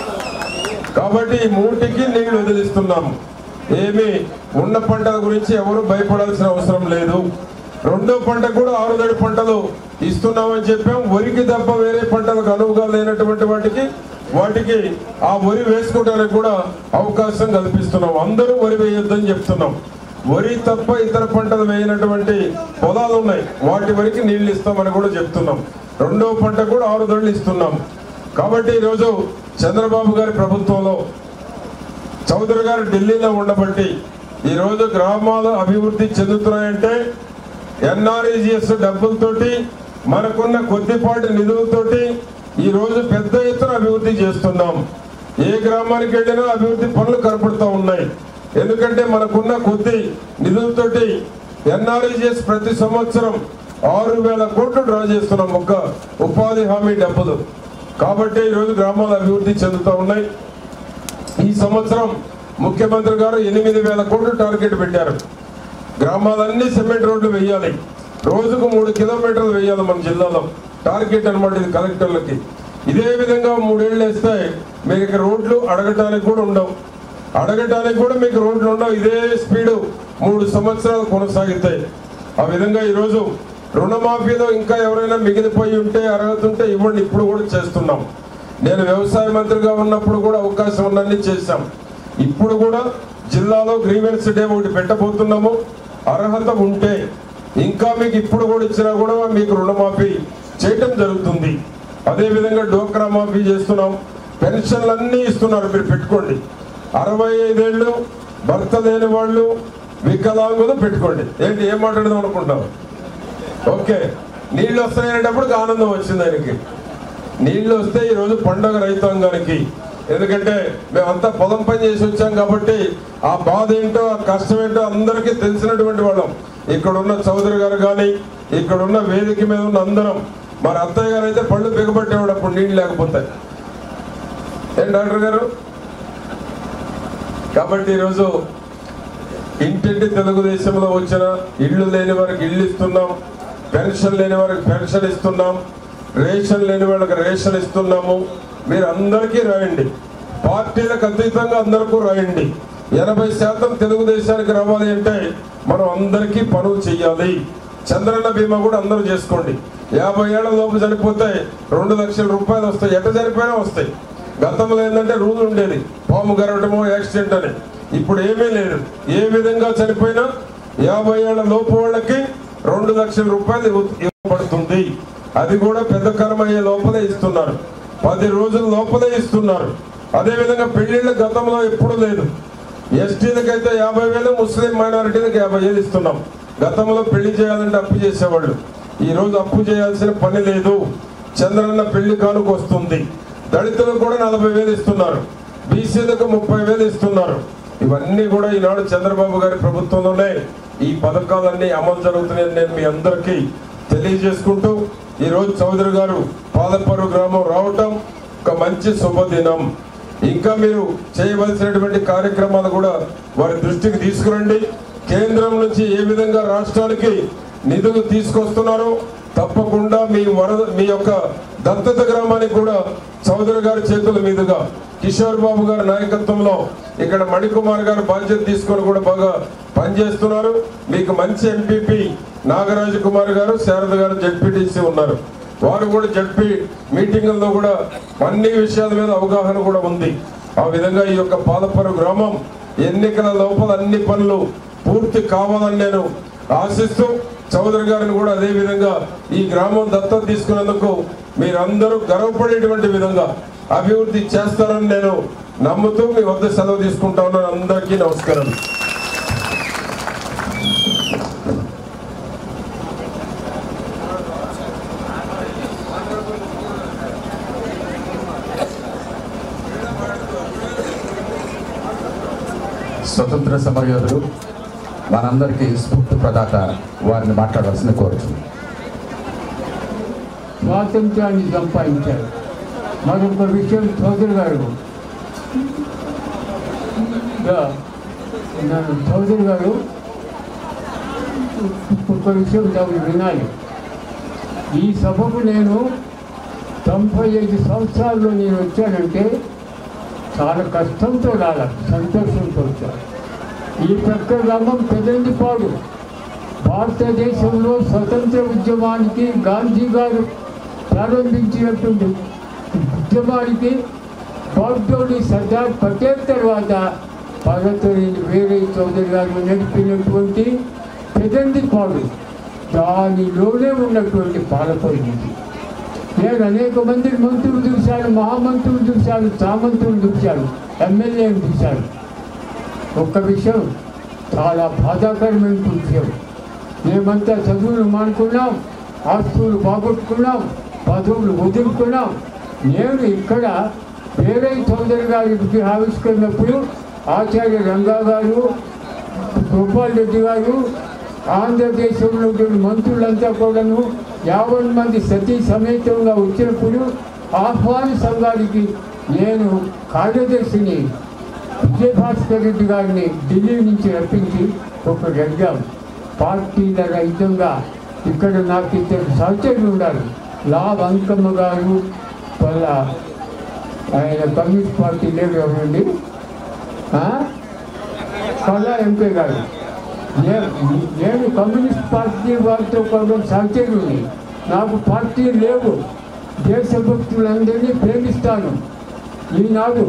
కాబట్టి ఈ మూటికి నీళ్లు వదిలిస్తున్నాము ఏమి ఉన్న పంటల గురించి ఎవరు భయపడాల్సిన అవసరం లేదు రెండో పంట కూడా ఆరుదడి పంటలు ఇస్తున్నామని చెప్పాం వరికి తప్ప వేరే పంటలకు అనువుగా లేనటువంటి వాటికి వాటికి ఆ వరి వేసుకోవడానికి కూడా అవకాశం కల్పిస్తున్నాం అందరూ వరి వేయొద్దని చెప్తున్నాం వరి తప్ప ఇతర పంటలు వేయనటువంటి పొలాలు ఉన్నాయి వాటి వరకు నీళ్లు ఇస్తామని కూడా చెప్తున్నాం రెండో పంట కూడా ఆరుదడులు ఇస్తున్నాం కాబట్టి ఈరోజు చంద్రబాబు గారి ప్రభుత్వంలో చౌదరి గారు ఢిల్లీలో ఉండబట్టి ఈరోజు గ్రామాలు అభివృద్ధి చెందుతున్నాయంటే ఎన్ఆర్ఈజిఎస్ డబ్బులతోటి మనకున్న కొద్దిపాటి నిధులతోటి ఈ రోజు పెద్ద ఎత్తున అభివృద్ధి చేస్తున్నాం ఏ గ్రామానికి వెళ్ళినా అభివృద్ధి పనులు కనపడుతూ ఉన్నాయి ఎందుకంటే మనకున్న కొద్ది నిధులతోటి ఎన్ఆర్ఈజిఎస్ ప్రతి సంవత్సరం ఆరు వేల కోట్లు డ్రా చేస్తున్నాం ఒక్క ఉపాధి హామీ డబ్బులు కాబట్టి ఈరోజు గ్రామాలు అభివృద్ధి చెందుతూ ఉన్నాయి ఈ సంవత్సరం ముఖ్యమంత్రి గారు ఎనిమిది వేల కోట్లు టార్గెట్ పెట్టారు గ్రామాలన్నీ సిమెంట్ రోడ్లు వేయాలి రోజుకు మూడు కిలోమీటర్లు వేయాలి మన జిల్లాలో టార్గెట్ అన్నమాట ఇది కలెక్టర్లకి ఇదే విధంగా మూడేళ్ళు వేస్తే మీకు ఇక రోడ్లు అడగటానికి కూడా ఉండవు అడగటానికి కూడా మీకు రోడ్లు ఉండవు ఇదే స్పీడు మూడు సంవత్సరాలు కొనసాగుతాయి ఆ విధంగా ఈరోజు రుణమాఫీలో ఇంకా ఎవరైనా మిగిలిపోయి ఉంటే అర్హత ఉంటే ఇవ్వండి ఇప్పుడు కూడా చేస్తున్నాం నేను వ్యవసాయ మంత్రిగా ఉన్నప్పుడు కూడా అవకాశం ఉన్నన్ని చేశాం ఇప్పుడు కూడా జిల్లాలో గ్రీవెన్స్ డే ఒకటి పెట్టబోతున్నాము అర్హత ఉంటే ఇంకా మీకు ఇప్పుడు కూడా ఇచ్చినా కూడా మీకు రుణమాఫీ చేయటం జరుగుతుంది అదేవిధంగా డోక్రా మాఫీ చేస్తున్నాం పెన్షన్లు అన్నీ ఇస్తున్నారు మీరు పెట్టుకోండి అరవై ఐదేళ్ళు భర్త లేని వాళ్ళు వికలాంగులు పెట్టుకోండి ఏంటి ఏం మాట్లాడదాం అనుకుంటాం ఓకే నీళ్ళు వస్తాయనేటప్పుడు ఆనందం వచ్చింది ఆయనకి నీళ్లు వస్తే ఈరోజు పండగ రైతాంగానికి ఎందుకంటే మేమంతా పొలం పని చేసి వచ్చాం కాబట్టి ఆ బాధ ఏంటో ఆ కష్టం ఏంటో అందరికీ తెలిసినటువంటి వాళ్ళం ఇక్కడ ఉన్న చౌదరి గారు కానీ ఇక్కడ ఉన్న వేదిక మీద ఉన్న అందరం మరి అత్తయ్య గారు అయితే పళ్ళు బిగబట్టేవాడు అప్పుడు నీళ్ళు లేకపోతే ఏం డాక్టర్ గారు కాబట్టి ఈరోజు ఇంటింటి తెలుగుదేశంలో వచ్చిన ఇళ్ళు లేని వారికి ఇళ్ళు ఇస్తున్నాం పెన్షన్ లేని వారికి పెన్షన్ ఇస్తున్నాం రేషన్ లేని వాళ్ళకి రేషన్ ఇస్తున్నాము మీరు అందరికీ రాయండి పార్టీలకు అతీతంగా అందరికీ రాయండి ఎనభై శాతం తెలుగుదేశానికి రావాలి అంటే మనం అందరికీ పనులు చెయ్యాలి చంద్రన్న బీమా కూడా అందరూ చేసుకోండి యాభై ఏళ్ల లోపు చనిపోతే రెండు లక్షల రూపాయలు వస్తాయి ఎట చనిపోయినా వస్తాయి గతంలో ఏంటంటే రూల్ ఉండేది పాము గరవటమో యాక్సిడెంట్ అని ఇప్పుడు ఏమీ లేదు ఏ విధంగా చనిపోయినా యాభై ఏళ్ల లోపు వాళ్ళకి రెండు లక్షల రూపాయలు ఇవ్వ- ఇవ్వబడుతుంది అది కూడా పెద్ద కరం అయ్యే లోపలే ఇస్తున్నారు పది రోజుల లోపలే ఇస్తున్నారు అదే విధంగా పెళ్లిళ్ళ గతంలో ఎప్పుడు లేదు ఎస్టీలకైతే యాభై వేలు ముస్లిం మైనారిటీలకు యాభై వేలు ఇస్తున్నాం గతంలో పెళ్లి చేయాలంటే అప్పు చేసేవాళ్ళు ఈ రోజు అప్పు చేయాల్సిన పని లేదు చంద్రన్న పెళ్లి కానుక వస్తుంది దళితులకు కూడా నలభై వేలు ఇస్తున్నారు బీసీలకు ముప్పై వేలు ఇస్తున్నారు ఇవన్నీ కూడా ఈనాడు చంద్రబాబు గారి ప్రభుత్వంలోనే ఈ పథకాలన్నీ అమలు జరుగుతున్నాయని నేను మీ అందరికీ తెలియజేసుకుంటూ ఈ రోజు చౌదరి గారు పాలపర్రు గ్రామం రావటం ఒక మంచి శుభదినం ఇంకా మీరు చేయవలసినటువంటి కార్యక్రమాలు కూడా వారి దృష్టికి తీసుకురండి కేంద్రం నుంచి ఏ విధంగా రాష్ట్రానికి నిధులు తీసుకొస్తున్నారో తప్పకుండా మీ వరద మీ యొక్క దత్తత గ్రామానికి కూడా చౌదరి గారి చేతుల మీదుగా కిషోర్ బాబు గారి నాయకత్వంలో ఇక్కడ మణికుమార్ గారు బాధ్యత తీసుకొని కూడా బాగా పనిచేస్తున్నారు మీకు మంచి ఎంపీపీ నాగరాజు కుమార్ గారు శారద గారు జడ్పీటీసీ ఉన్నారు వారు కూడా జడ్పీ మీటింగుల్లో కూడా అన్ని విషయాల మీద అవగాహన కూడా ఉంది ఆ విధంగా ఈ యొక్క పాలపరు గ్రామం ఎన్నికల లోపల అన్ని పనులు పూర్తి కావాలని నేను ఆశిస్తూ చౌదరి గారిని కూడా అదే విధంగా ఈ గ్రామం దత్తత తీసుకున్నందుకు మీరందరూ గర్వపడేటువంటి విధంగా అభివృద్ధి చేస్తారని నేను నమ్ముతూ మీ వద్ద సెలవు తీసుకుంటా ఉన్నాను అందరికీ నమస్కారం స్వతంత్ర సమరయోధులు మనందరికీ స్ఫూర్తి ప్రదాత వారిని మాట్లాడాల్సింది కోరుతుంది స్వాతంత్రాన్ని సంపాదించారు మరొక విషయం చౌదరి గారు గా- నా చౌదరి గారు ఒక విషయం తమకు వినాలి ఈ సభకు నేను తొంభై ఐదు సంవత్సరాల్లో నేను వచ్చానంటే చాలా కష్టంతో రాల సంతోషంతో వచ్చాను ఈ ప్రక్క గ్రామం పెదండిపాడు భారతదేశంలో స్వతంత్ర ఉద్యమానికి గాంధీ గారు ప్రారంభించినటువంటి ఉద్యమానికి బాగ్డోని సర్దార్ పటేల్ తర్వాత పర్వతరేని వేరే చౌదరి గారు నడిపినటువంటి పెదండిపాడు దానిలోనే ఉన్నటువంటి పాలపల్లి నేను అనేక మంది మంత్రులు చూశాను మహామంత్రులు చూశాను సామంతులు చూశాను ఎమ్మెల్యేలు చూశాను ఒక్క విషయం చాలా బాధాకరమైన విషయం మేమంతా చదువులు మానుకున్నాం ఆస్తులు బాగొట్టుకున్నాం పదవులు వదులుకున్నాం నేను ఇక్కడ వేరే చౌదరి గారికి ఆవిష్కరినప్పుడు ఆచార్య రంగా గారు గోపాల్ రెడ్డి గారు ఆంధ్రదేశంలో ఉండే మంత్రులంతా కూడాను యాభై మంది సతీ సమేతంగా వచ్చినప్పుడు ఆహ్వాన సంఘానికి నేను కార్యదర్శిని విజయభాస్కర్ రెడ్డి గారిని ఢిల్లీ నుంచి రప్పించి ఒక అడిగాం పార్టీల రహితంగా ఇక్కడ నాకు ఇద్దరు సహచరులు ఉన్నారు లా వంకమ్మ గారు వాళ్ళ ఆయన కమ్యూనిస్ట్ పార్టీ లీడర్ ఎవరండి ఆ? కళా ఎంపీ గారు నే- నేను కమ్యూనిస్ట్ పార్టీ వారితో కొంచెం సహచరుని నాకు పార్టీ లేవు దేశభక్తులందరినీ ప్రేమిస్తాను ఈనాడు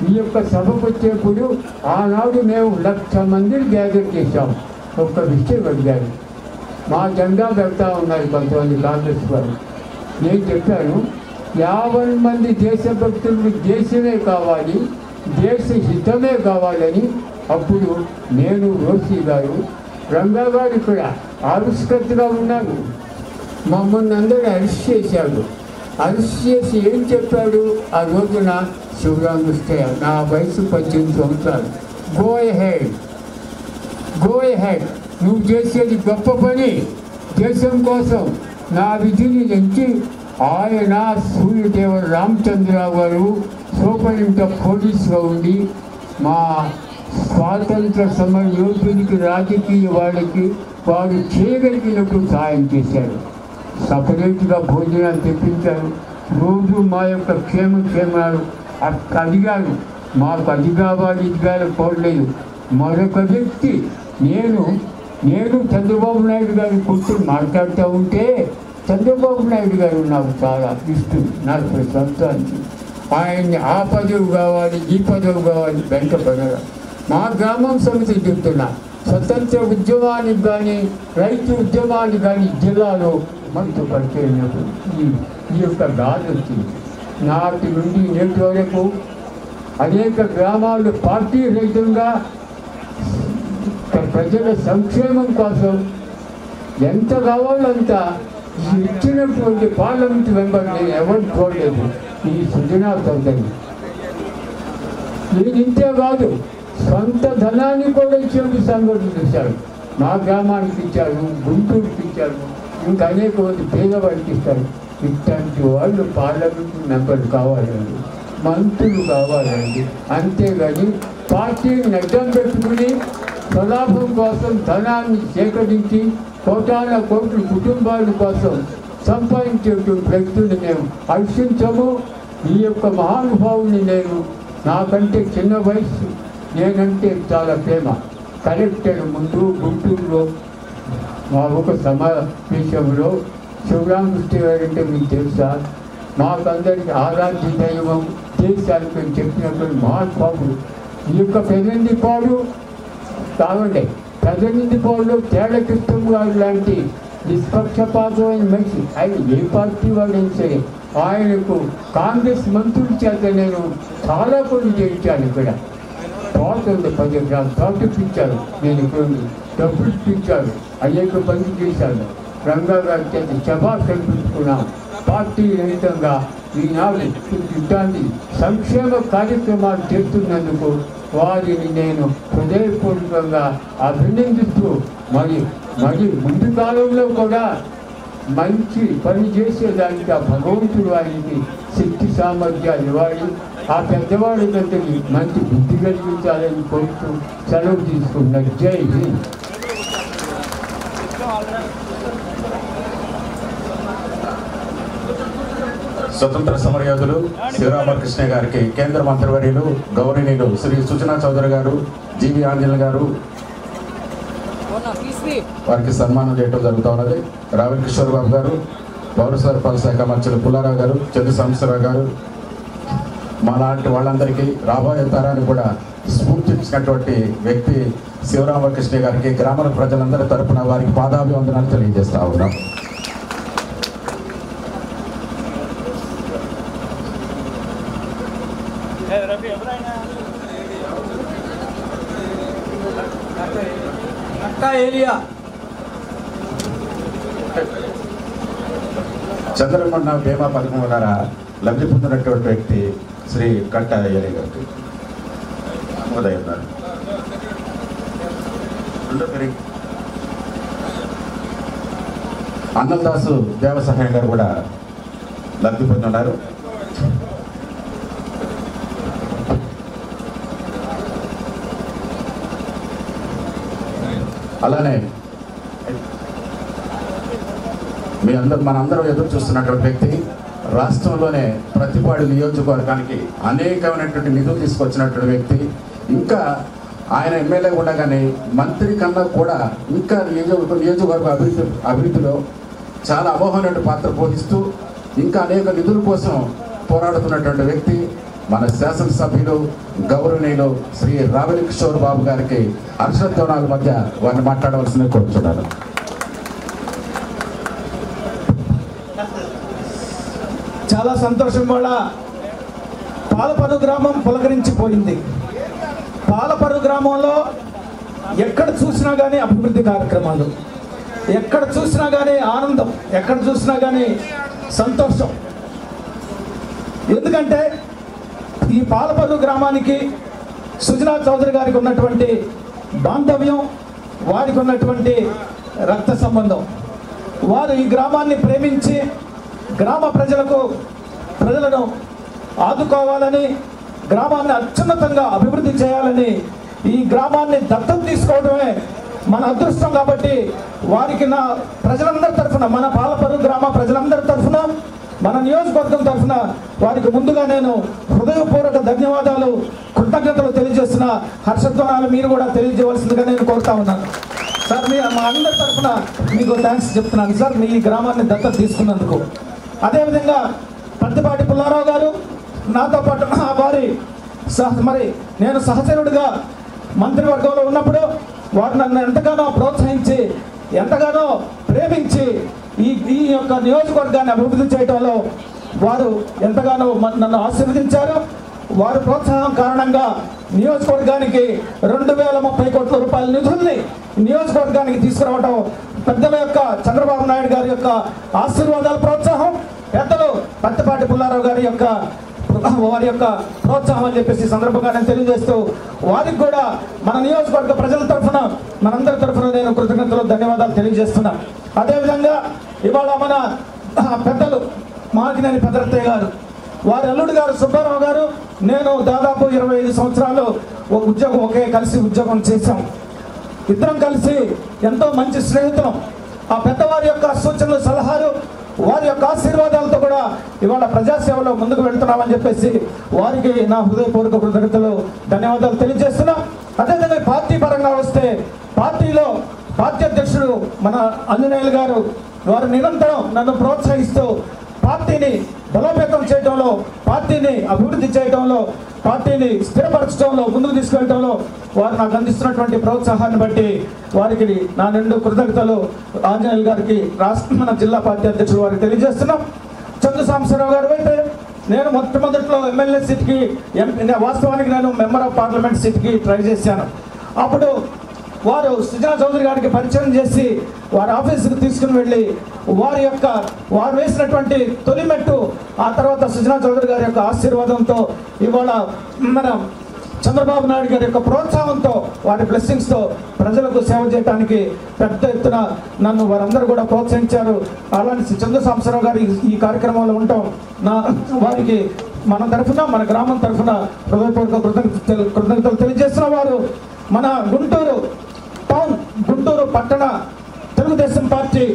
ఈ యొక్క సభకు వచ్చేప్పుడు ఆనాడు మేము లక్ష మందిని గ్యాదర్ చేశాం ఒక్క విషయం అడిగారు మా జెండా పెడతా ఉన్నారు కొంతమంది కాంగ్రెస్ వారు నేను చెప్పాను యాభై మంది దేశభక్తులు దేశమే కావాలి దేశ హితమే కావాలని అప్పుడు నేను రోషి గారు రంగా గారు ఇక్కడ ఆవిష్కర్తగా ఉన్నారు మమ్మల్ని అందరూ అరెస్ట్ చేశాడు అరెస్ట్ చేసి ఏం చెప్పాడు ఆ రోజున శివరామకృష్ణయ్య నా వయసు పద్దెనిమిది సంవత్సరాలు గో హెడ్ గో హెడ్ నువ్వు చేసేది గొప్ప పని దేశం కోసం నా విధిని నుంచి ఆయన సూర్యదేవ రామచంద్రరావు గారు సూపరింట పోలీసుగా ఉండి మా స్వాతంత్ర సమర యోధుడికి రాజకీయ వాళ్ళకి వారు చేయగలిగినట్టు సాయం చేశారు సపరేట్గా భోజనాలు తెప్పించారు రోజు మా యొక్క క్షేమ క్షేమాలు అక్క అడిగారు మాకు అది కావాలి ఇది కావాలి పోలేదు మరొక వ్యక్తి నేను నేను చంద్రబాబు నాయుడు గారి కూర్చొని మాట్లాడుతూ ఉంటే చంద్రబాబు నాయుడు గారు నాకు చాలా ఇష్టం నలభై సంవత్సరానికి ఆయన్ని ఆ పదవి కావాలి ఈ పదవి కావాలి వెంట పడరు మా గ్రామం సమితి చెప్తున్నా స్వతంత్ర ఉద్యమానికి కానీ రైతు ఉద్యమానికి కానీ జిల్లాలో మనతో పరిచయం ఈ ఈ యొక్క గాలి వచ్చింది నాటి నుండి నేటి వరకు అనేక గ్రామాలు పార్టీ రహితంగా ప్రజల సంక్షేమం కోసం ఎంత కావాలో అంత ఈ ఇచ్చినటువంటి పార్లమెంట్ మెంబర్ నేను ఎవరు చూడలేదు ఈ సుజనా చౌదరి నేను ఇంతే కాదు సొంత ధనాన్ని కూడా ఇచ్చేందుకు సంఘటన చూశారు మా గ్రామానికి ఇచ్చారు గుంటూరుకి ఇచ్చారు ఇంకా అనేక మంది పేదవాడికి ఇస్తారు ఇట్లాంటి వాళ్ళు పార్లమెంట్ మెంబర్లు కావాలండి మంత్రులు కావాలండి అంతేగాని పార్టీని అడ్డం పెట్టుకుని స్వలాభం కోసం ధనాన్ని సేకరించి కోటాల కోట్ల కుటుంబాల కోసం సంపాదించేటువంటి వ్యక్తుల్ని మేము హర్షించము ఈ యొక్క మహానుభావుని నేను నాకంటే చిన్న వయసు నేనంటే చాలా ప్రేమ కలెక్టర్ ముందు గుంటూరులో మా ఒక సమావేశంలో శివరామకృష్ణ గారు అంటే మీకు తెలుసా మాకందరికి ఆరాధ్య దైవం దేశానికి అని చెప్పినటువంటి మహానుభావుడు ఈ యొక్క పెదండి పాడు కావండి పెదండి పాడులో తేళ్ల కృష్ణ గారు లాంటి నిష్పక్షపాతమైన మనిషి ఆయన ఏ పార్టీ వాళ్ళైనా సరే ఆయనకు కాంగ్రెస్ మంత్రుల చేత నేను చాలా కొన్ని చేయించాను ఇక్కడ తోట ఉంది పది ఎకరాలు తోట ఇప్పించారు నేను ఇక్కడ ఉంది డబ్బులు ఇప్పించారు అనేక పని చేశాను రంగా గారి చేత శబాష్ కల్పించుకున్నాం పార్టీ రహితంగా ఈనాడు ఇట్లాంటి సంక్షేమ కార్యక్రమాలు చేస్తున్నందుకు వారిని నేను హృదయపూర్వకంగా అభినందిస్తూ మరి మరి ముందు కాలంలో కూడా మంచి పని చేసేదానికి ఆ భగవంతుడు ఆయనకి శక్తి సామర్థ్యాలు ఇవ్వాలి ఆ పెద్దవాడి దగ్గరికి మంచి బుద్ధి కలిగించాలని కోరుతూ సెలవు తీసుకున్న జై హింద్ స్వతంత్ర సమరయోధులు శివరామకృష్ణ గారికి కేంద్ర మంత్రివర్యులు గౌరవనీయులు శ్రీ సుజనా చౌదరి గారు జీవి ఆంజనేయులు గారు వారికి సన్మానం చేయడం జరుగుతూ ఉన్నది రావి కిషోర్ బాబు గారు పౌర సరఫరాల శాఖ మంత్రులు పుల్లారావు గారు చంద్ర సంవత్సరావు గారు మాలాంటి వాళ్ళందరికీ రాబోయే తరానికి కూడా స్ఫూర్తించినటువంటి వ్యక్తి శివరామకృష్ణ గారికి గ్రామాల ప్రజలందరి తరపున వారికి పాదాభివందనాలు తెలియజేస్తా ఉన్నాం అక్క ఏలియా చంద్రమన్న బీమా పథకం ద్వారా లబ్ధి పొందినటువంటి వ్యక్తి శ్రీ కట్ట అయ్యలి గారికి ఉదయం గారు రెండో పేరు అన్నదాసు దేవసహాయం గారు కూడా లబ్ధి పొంది ఉన్నారు అలానే మీ అందరూ మనందరం ఎదురు చూస్తున్నటువంటి వ్యక్తి రాష్ట్రంలోనే ప్రతిపాడు నియోజకవర్గానికి అనేకమైనటువంటి నిధులు తీసుకొచ్చినటువంటి వ్యక్తి ఇంకా ఆయన ఎమ్మెల్యే ఉండగానే మంత్రి కన్నా కూడా ఇంకా నియోజక నియోజకవర్గ అభివృద్ధి అభివృద్ధిలో చాలా అమోహమైన పాత్ర పోషిస్తూ ఇంకా అనేక నిధుల కోసం పోరాడుతున్నటువంటి వ్యక్తి మన శాసనసభ్యులు గౌరవనీయులు శ్రీ రావెలి కిషోర్ బాబు గారికి హర్షధ్వనాల మధ్య వారిని మాట్లాడవలసింది కోరుతున్నాను చాలా సంతోషం వల్ల పాలపరు గ్రామం పులకరించిపోయింది పాలపరు గ్రామంలో ఎక్కడ చూసినా కానీ అభివృద్ధి కార్యక్రమాలు ఎక్కడ చూసినా కానీ ఆనందం ఎక్కడ చూసినా కానీ సంతోషం ఎందుకంటే ఈ పాలపర్రు గ్రామానికి సుజనా చౌదరి గారికి ఉన్నటువంటి బాంధవ్యం వారికి ఉన్నటువంటి రక్త సంబంధం వారు ఈ గ్రామాన్ని ప్రేమించి గ్రామ ప్రజలకు ప్రజలను ఆదుకోవాలని గ్రామాన్ని అత్యున్నతంగా అభివృద్ధి చేయాలని ఈ గ్రామాన్ని దత్తత తీసుకోవడమే మన అదృష్టం కాబట్టి వారికి నా ప్రజలందరి తరఫున మన పాలపరు గ్రామ ప్రజలందరి తరఫున మన నియోజకవర్గం తరఫున వారికి ముందుగా నేను హృదయపూర్వక ధన్యవాదాలు కృతజ్ఞతలు తెలియజేస్తున్న హర్షధ్వానాలు మీరు కూడా తెలియజేయవలసిందిగా నేను కోరుతా ఉన్నాను సార్ మీ మా అందరి తరఫున మీకు థ్యాంక్స్ చెప్తున్నాను సార్ మీ ఈ గ్రామాన్ని దత్తత తీసుకున్నందుకు అదేవిధంగా పత్తిపాటి పుల్లారావు గారు నాతో పాటు నా వారి సహ మరి నేను సహచరుడిగా మంత్రివర్గంలో ఉన్నప్పుడు వారు నన్ను ఎంతగానో ప్రోత్సహించి ఎంతగానో ప్రేమించి ఈ ఈ యొక్క నియోజకవర్గాన్ని అభివృద్ధి చేయడంలో వారు ఎంతగానో మ- నన్ను ఆశీర్వదించారు వారి ప్రోత్సాహం కారణంగా నియోజకవర్గానికి రెండు వేల ముప్పై కోట్ల రూపాయల నిధుల్ని నియోజకవర్గానికి తీసుకురావడం పెద్దల యొక్క చంద్రబాబు నాయుడు గారి యొక్క ఆశీర్వాదాల ప్రోత్సాహం పెద్దలు పత్తిపాటి పుల్లారావు గారి యొక్క వారి యొక్క ప్రోత్సాహం అని చెప్పేసి ఈ సందర్భంగా నేను తెలియజేస్తూ వారికి కూడా మన నియోజకవర్గ ప్రజల తరఫున మనందరి తరఫున నేను కృతజ్ఞతలు ధన్యవాదాలు తెలియజేస్తున్నా అదేవిధంగా ఇవాళ మన ఆ, పెద్దలు మాకినేని పెద్దరత్తయ్య గారు వారి అల్లుడు గారు సుబ్బారావు గారు నేను దాదాపు ఇరవై ఐదు సంవత్సరాలు ఒక ఉద్యోగం ఒకే కలిసి ఉద్యోగం చేశాం ఇద్దరం కలిసి ఎంతో మంచి స్నేహితులం ఆ పెద్దవారి యొక్క సూచనలు సలహాలు వారి యొక్క ఆశీర్వాదాలతో కూడా ఇవాళ ప్రజాసేవలో ముందుకు వెళ్తున్నామని చెప్పేసి వారికి నా హృదయపూర్వక కృతజ్ఞతలు ధన్యవాదాలు తెలియజేస్తున్నా అదేవిధంగా ఈ పార్టీ పరంగా వస్తే పార్టీలో పార్టీ అధ్యక్షుడు మన అంజనేయులు గారు వారు నిరంతరం నన్ను ప్రోత్సహిస్తూ పార్టీని బలోపేతం చేయడంలో పార్టీని అభివృద్ధి చేయడంలో పార్టీని స్థిరపరచడంలో ముందుకు తీసుకెళ్ళడంలో వారు నాకు అందిస్తున్నటువంటి ప్రోత్సాహాన్ని బట్టి వారికి నా నిండు కృతజ్ఞతలు ఆంజనేయులు గారికి రాష్ట్ర మన జిల్లా పార్టీ అధ్యక్షుడు వారికి తెలియజేస్తున్నాం చంద్ర సాంబశివరావు గారు అయితే నేను మొట్టమొదట్లో ఎమ్మెల్యే సీట్కి ఎం- వాస్తవానికి నేను మెంబర్ ఆఫ్ పార్లమెంట్ సీట్కి ట్రై చేశాను అప్పుడు వారు సుజనా చౌదరి గారికి పరిచయం చేసి వారి ఆఫీసుకు తీసుకుని వెళ్ళి వారి యొక్క వారు వేసినటువంటి తొలి మెట్టు ఆ తర్వాత సుజనా చౌదరి గారి యొక్క ఆశీర్వాదంతో ఇవాళ మన చంద్రబాబు నాయుడు గారి యొక్క ప్రోత్సాహంతో వారి బ్లెస్సింగ్స్తో ప్రజలకు సేవ చేయడానికి పెద్ద ఎత్తున నన్ను వారందరూ కూడా ప్రోత్సహించారు అలాంటి చంద్ర సాంబశివరావు గారు ఈ- ఈ కార్యక్రమంలో ఉండటం నా వారికి మన తరఫున మన గ్రామం తరఫున హృదయపూర్వక కృతజ్ఞతలు కృతజ్ఞతలు తెలియజేస్తున్న వారు మన గుంటూరు టౌన్ గుంటూరు పట్టణ తెలుగుదేశం పార్టీ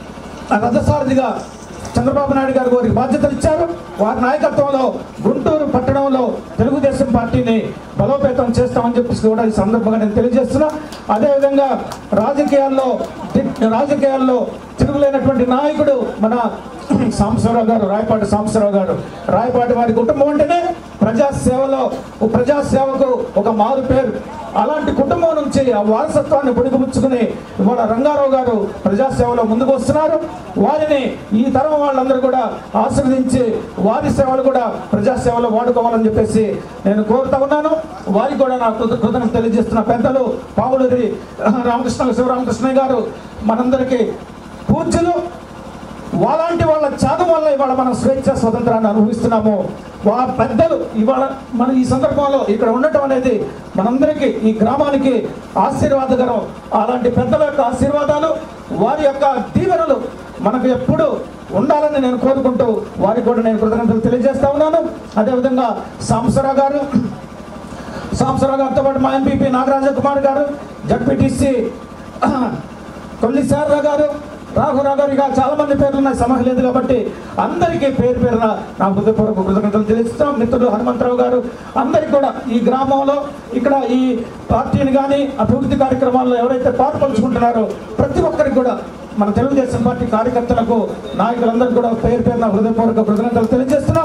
రథసారథిగా చంద్రబాబు నాయుడు గారు వారికి బాధ్యతలు ఇచ్చారు వారి నాయకత్వంలో గుంటూరు పట్టణంలో తెలుగుదేశం పార్టీని బలోపేతం చేస్తామని చెప్పేసి కూడా ఈ సందర్భంగా నేను తెలియజేస్తున్నా అదేవిధంగా రాజకీయాల్లో ది- రాజకీయాల్లో తిరుగులేనటువంటి నాయకుడు మన సాంబశివరావు గారు రాయపాటి సాంబశివరావు గారు రాయపాటి వారి కుటుంబం అంటేనే ప్రజాసేవలో ప్రజాసేవకు ఒక మారు పేరు అలాంటి కుటుంబం నుంచి ఆ వారసత్వాన్ని పొడిగిపుచ్చుకుని ఇవాళ రంగారావు గారు ప్రజాసేవలో ముందుకు వస్తున్నారు వారిని ఈ తరం వాళ్ళందరూ కూడా ఆశీర్వదించి వారి సేవలు కూడా ప్రజాసేవలో వాడుకోవాలని చెప్పేసి నేను కోరుతా ఉన్నాను వారికి కూడా నా కృత కృతజ్ఞత తెలియజేస్తున్న పెద్దలు పావులూరి రామకృష్ణ శివరామకృష్ణయ్య గారు మనందరికీ పూజ్యులు వాళ్ళంటి వాళ్ళ త్యాగం వల్ల ఇవాళ మనం స్వేచ్ఛ స్వతంత్రాన్ని అనుభవిస్తున్నాము వా పెద్దలు ఇవాళ మన ఈ సందర్భంలో ఇక్కడ ఉండటం అనేది మనందరికీ ఈ గ్రామానికి ఆశీర్వాదకరం అలాంటి పెద్దల యొక్క ఆశీర్వాదాలు వారి యొక్క దీవెనలు మనకు ఎప్పుడు ఉండాలని నేను కోరుకుంటూ వారికి కూడా నేను కృతజ్ఞతలు తెలియజేస్తా ఉన్నాను అదేవిధంగా సాంబశివరావు గారు సాంబశివరావు గారితో పాటు మా ఎంపీపీ నాగరాజ కుమార్ గారు జడ్పీటీసీ కొల్లిసార్రావు గారు రాఘవరావు గారు ఇక చాలా మంది పేర్లు నాకు సమస్య లేదు కాబట్టి అందరికీ పేరు పేరున నా హృదయపూర్వక కృతజ్ఞతలు తెలుస్తున్నాం మిత్రుడు హనుమంతరావు గారు అందరికీ కూడా ఈ గ్రామంలో ఇక్కడ ఈ పార్టీని కానీ అభివృద్ధి కార్యక్రమాల్లో ఎవరైతే పాలు పంచుకుంటున్నారో ప్రతి ఒక్కరికి కూడా మన తెలుగుదేశం పార్టీ కార్యకర్తలకు నాయకులందరికీ కూడా పేరు పేరున హృదయపూర్వక కృతజ్ఞతలు తెలియజేస్తున్నాం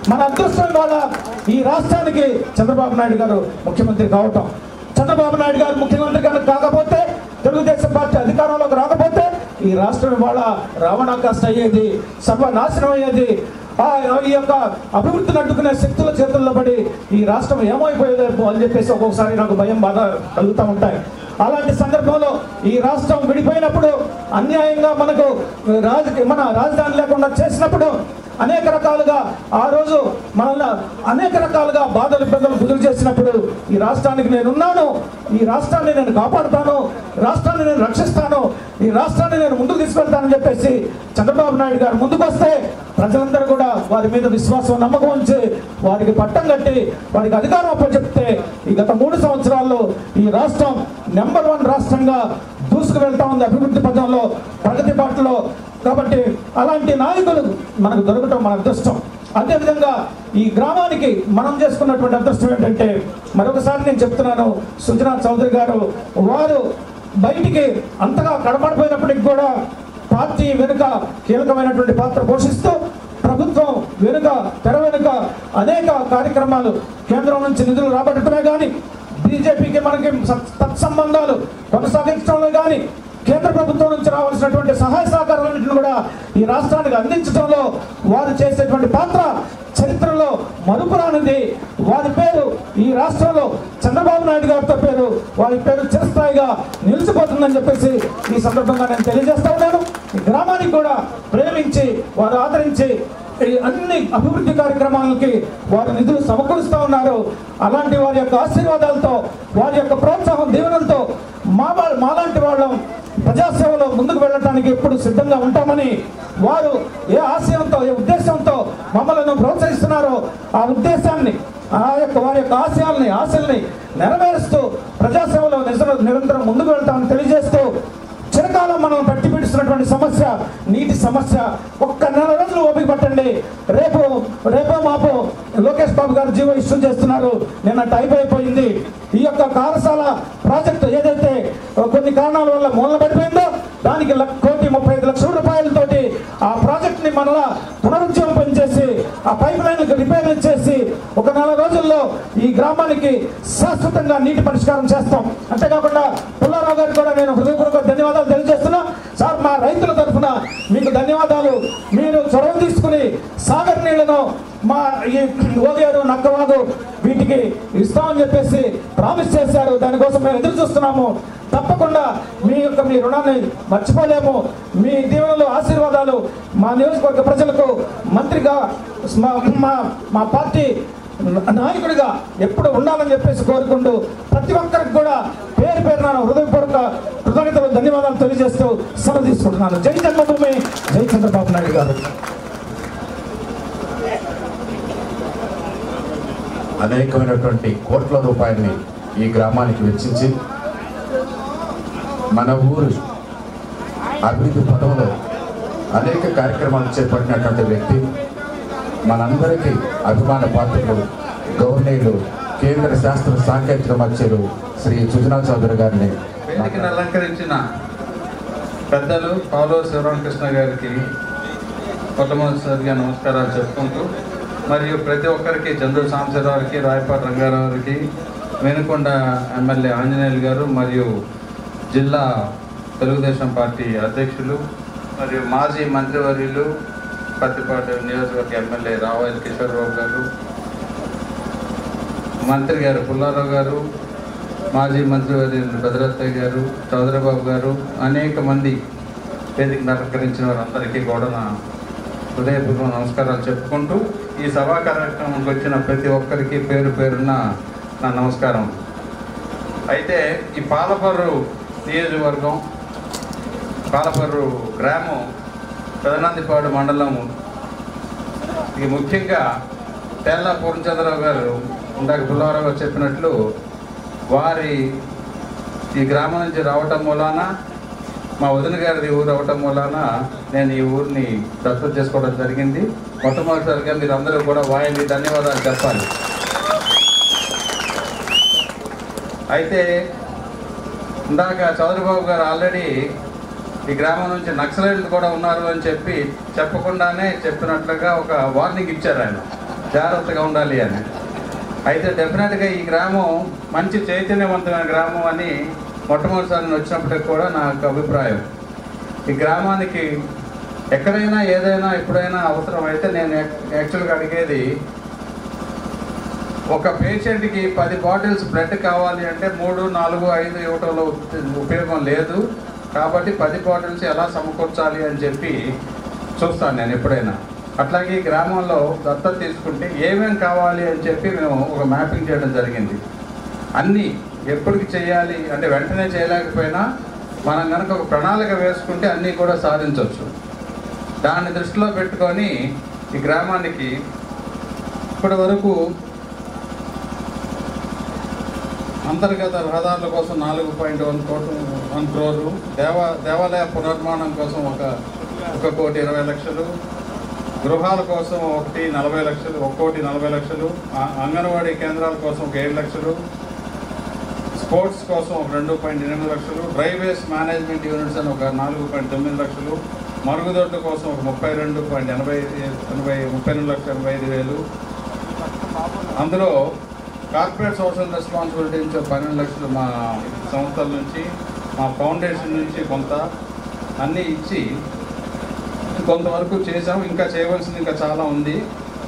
మన అదృష్టం ఇవాళ ఈ రాష్ట్రానికి చంద్రబాబు నాయుడు గారు ముఖ్యమంత్రి కావటం చంద్రబాబు నాయుడు గారు ముఖ్యమంత్రి కనుక కాకపోతే తెలుగుదేశం పార్టీ అధికారంలోకి రాకపోతే ఈ రాష్ట్రం ఇవాళ రావణాకాశ అయ్యేది సర్వనాశనం అయ్యేది ఆ ఈ యొక్క అభివృద్ధిని అడ్డుకునే శక్తుల చేతుల్లో పడి ఈ రాష్ట్రం ఏమైపోయేదేమో అని చెప్పేసి ఒక్కొక్కసారి నాకు భయం బాధ కలుగుతూ ఉంటాయి అలాంటి సందర్భంలో ఈ రాష్ట్రం విడిపోయినప్పుడు అన్యాయంగా మనకు రాజకీయ మన రాజధాని లేకుండా చేసినప్పుడు అనేక రకాలుగా ఆ రోజు మనల్ని అనేక రకాలుగా బాధలు ఇబ్బందులు గురి చేసినప్పుడు ఈ రాష్ట్రానికి నేను ఉన్నాను ఈ రాష్ట్రాన్ని నేను కాపాడుతాను రాష్ట్రాన్ని నేను రక్షిస్తాను ఈ రాష్ట్రాన్ని నేను ముందుకు తీసుకెళ్తానని చెప్పేసి చంద్రబాబు నాయుడు గారు ముందుకు వస్తే ప్రజలందరూ కూడా వారి మీద విశ్వాసం నమ్మకం ఉంచి వారికి పట్టం కట్టి వారికి అధికారం అప్పచెప్తే ఈ గత మూడు సంవత్సరాల్లో ఈ రాష్ట్రం నెంబర్ వన్ రాష్ట్రంగా దూసుకు వెళ్తా ఉంది అభివృద్ధి పథంలో ప్రగతి బాటలో కాబట్టి అలాంటి నాయకులు మనకు దొరకటం మన అదృష్టం అదేవిధంగా ఈ గ్రామానికి మనం చేసుకున్నటువంటి అదృష్టం ఏంటంటే మరొకసారి నేను చెప్తున్నాను సుజనా చౌదరి గారు వారు బయటికి అంతగా కడపడిపోయినప్పటికి కూడా పార్టీ వెనుక కీలకమైనటువంటి పాత్ర పోషిస్తూ ప్రభుత్వం వెనుక తెర వెనుక అనేక కార్యక్రమాలు కేంద్రం నుంచి నిధులు రాబట్టడమే కానీ బీజేపీకి మనకి సత్- తత్సంబంధాలు కొనసాగించడంలో కానీ కేంద్ర ప్రభుత్వం నుంచి రావాల్సినటువంటి సహాయ సహకారాలన్నింటిని కూడా ఈ రాష్ట్రానికి అందించడంలో వారు చేసేటువంటి పాత్ర చరిత్రలో మరుపురానిది వారి పేరు ఈ రాష్ట్రంలో చంద్రబాబు నాయుడు గారితో పేరు వారి పేరు చిరస్థాయిగా నిలిచిపోతుందని చెప్పేసి ఈ సందర్భంగా నేను తెలియజేస్తా ఉన్నాను ఈ గ్రామానికి కూడా ప్రేమించి వారు ఆదరించి ఈ అన్ని అభివృద్ధి కార్యక్రమాలకి వారు నిధులు సమకూరుస్తూ ఉన్నారు అలాంటి వారి యొక్క ఆశీర్వాదాలతో వారి యొక్క ప్రోత్సాహం దీవెనలతో మా వా- మాలాంటి వాళ్ళం ప్రజాసేవలో ముందుకు వెళ్ళటానికి ఎప్పుడు సిద్ధంగా ఉంటామని వారు ఏ ఆశయంతో ఏ ఉద్దేశంతో మమ్మల్ని ప్రోత్సహిస్తున్నారో ఆ ఉద్దేశాన్ని ఆ యొక్క వారి యొక్క ఆశయాల్ని ఆశల్ని నెరవేరుస్తూ ప్రజాసేవలో నిజ- నిరంతరం ముందుకు వెళ్తామని తెలియజేస్తూ చిరకాలం మనం పట్టి పిడుస్తున్నటువంటి సమస్య నీటి సమస్య ఒక్క నెల రోజులు ఓపిక పట్టండి రేపు రేపో మాపో లోకేష్ బాబు గారు జీవో ఇష్యూ చేస్తున్నారు నిన్న టైప్ అయిపోయింది ఈ యొక్క కారసాల ప్రాజెక్టు ఏదైతే కొన్ని కారణాల వల్ల మూలన పడిపోయిందో దానికి లక్- కోటి ముప్పై ఐదు లక్షల రూపాయలతోటి ఆ ప్రాజెక్ట్ ని మరలా పునరుజ్జీవం చేసి ఆ పైప్ లైన్లకు రిపేర్లు చేసి ఒక నెల రోజుల్లో ఈ గ్రామానికి శాశ్వతంగా నీటి పరిష్కారం చేస్తాం అంతేకాకుండా పుల్లారావు గారికి కూడా నేను హృదయపూర్వక ధన్యవాదాలు తెలియజేస్తున్నా సార్ మా రైతుల తరఫున మీకు ధన్యవాదాలు మీరు చొరవ తీసుకుని సాగర్ నీళ్లను మా ఈ ఓగేరు నక్కవాగు వీటికి ఇస్తామని చెప్పేసి ప్రామిస్ చేశారు దానికోసం మేము ఎదురు చూస్తున్నాము తప్పకుండా మీ యొక్క మీ రుణాన్ని మర్చిపోలేము మీ దీవెనలు ఆశీర్వాదాలు మా నియోజకవర్గ ప్రజలకు మంత్రిగా మా మా మా పార్టీ నాయకుడిగా ఎప్పుడు ఉండాలని చెప్పేసి కోరుకుంటూ ప్రతి ఒక్కరికి కూడా పేరు పేరు నా హృదయపూర్వక కృతజ్ఞతలు ధన్యవాదాలు తెలియజేస్తూ సెలవు తీసుకుంటున్నాను జై జన్మభూమి జై చంద్రబాబు నాయుడు గారు అనేకమైనటువంటి కోట్ల రూపాయల్ని ఈ గ్రామానికి వెచ్చించి మన ఊరు అభివృద్ధి పదంలో అనేక కార్యక్రమాలు చేపట్టినటువంటి వ్యక్తి మనందరికీ అభిమాన పాత్రులు గౌరవనీయులు కేంద్ర శాస్త్ర సాంకేతిక మధ్యులు శ్రీ సుజనా చౌదరి గారిని వేదికను అలంకరించిన పెద్దలు పాలో శివరామకృష్ణ గారికి మొట్టమొదటిసారిగా నమస్కారాలు చెప్పుకుంటూ మరియు ప్రతి ఒక్కరికి చంద్ర సాంబశివరావుకి రాయపాటి రంగారావుకి వేనుకొండ ఎమ్మెల్యే ఆంజనేయులు గారు మరియు జిల్లా తెలుగుదేశం పార్టీ అధ్యక్షులు మరియు మాజీ మంత్రివర్యులు పత్తిపాటి నియోజకవర్గ ఎమ్మెల్యే రావాలి కిషోర్బాబు గారు మంత్రి గారు పుల్లారావు గారు మాజీ మంత్రివర్యులు భద్రత్తయ్య గారు చౌదరిబాబు గారు అనేక మంది వేదికను అలంకరించిన వారందరికీ కూడా నా హృదయపూర్వక నమస్కారాలు చెప్పుకుంటూ ఈ సభా కార్యక్రమంకి వచ్చిన ప్రతి ఒక్కరికి పేరు పేరున నా నమస్కారం అయితే ఈ పాలపర్రు నియోజకవర్గం పాలపర్రు గ్రామం పెదనందిపాడు మండలము ఇది ముఖ్యంగా తెల్ల పూర్ణచంద్రరావు గారు ఇందాక పుల్లారావు గారు చెప్పినట్లు వారి ఈ గ్రామం నుంచి రావటం మూలాన మా వదిన గారిది ఊరు అవటం మూలాన నేను ఈ ఊరిని దత్తత చేసుకోవడం జరిగింది మొట్టమొదటిసారిగా మీరు అందరూ కూడా వాయిని ధన్యవాదాలు చెప్పాలి అయితే ఇందాక చౌదరిబాబు గారు ఆల్రెడీ ఈ గ్రామం నుంచి నక్సలైట్లు కూడా ఉన్నారు అని చెప్పి చెప్పకుండానే చెప్పినట్లుగా ఒక వార్నింగ్ ఇచ్చారు ఆయన జాగ్రత్తగా ఉండాలి అని అయితే డెఫినెట్గా ఈ గ్రామం మంచి చైతన్యవంతమైన గ్రామం అని మొట్టమొదటిసారి నేను వచ్చినప్పటికి కూడా నాకు అభిప్రాయం ఈ గ్రామానికి ఎక్కడైనా ఏదైనా ఎప్పుడైనా అవసరం అయితే నేను యాక్- యాక్చువల్గా అడిగేది ఒక పేషెంట్కి పది బాటిల్స్ బ్లడ్ కావాలి అంటే మూడు నాలుగు ఐదు ఇవ్వటంలో ఉప్- ఉపయోగం లేదు కాబట్టి పది బాటిల్స్ ఎలా సమకూర్చాలి అని చెప్పి చూస్తాను నేను ఎప్పుడైనా అట్లాగే ఈ గ్రామంలో దత్తత తీసుకుంటే ఏమేం కావాలి అని చెప్పి మేము ఒక మ్యాపింగ్ చేయడం జరిగింది అన్నీ ఎప్పటికి చేయాలి అంటే వెంటనే చేయలేకపోయినా మనం కనుక ఒక ప్రణాళిక వేసుకుంటే అన్నీ కూడా సాధించవచ్చు దాన్ని దృష్టిలో పెట్టుకొని ఈ గ్రామానికి ఇప్పటి వరకు అంతర్గత రహదారుల కోసం నాలుగు పాయింట్ వన్ కోటి వన్ క్రోరు దేవా దేవాలయ పునర్మాణం కోసం ఒక ఒక కోటి ఇరవై లక్షలు గృహాల కోసం ఒకటి నలభై లక్షలు ఒక కోటి నలభై లక్షలు ఆ- అంగన్వాడీ కేంద్రాల కోసం ఒక ఏడు లక్షలు స్పోర్ట్స్ కోసం ఒక రెండు పాయింట్ ఎనిమిది లక్షలు డ్రైవేస్ మేనేజ్మెంట్ యూనిట్స్ అని ఒక నాలుగు పాయింట్ తొమ్మిది లక్షలు మరుగుదొడ్ల కోసం ఒక ముప్పై రెండు పాయింట్ ఎనభై ఎనభై ముప్పై రెండు లక్షల ఎనభై ఐదు వేలు అందులో కార్పొరేట్ సోషల్ రెస్పాన్సిబిలిటీ నుంచి ఒక పన్నెండు లక్షలు మా సంస్థల నుంచి మా ఫౌండేషన్ నుంచి కొంత అన్నీ ఇచ్చి కొంతవరకు చేసాం ఇంకా చేయవలసింది ఇంకా చాలా ఉంది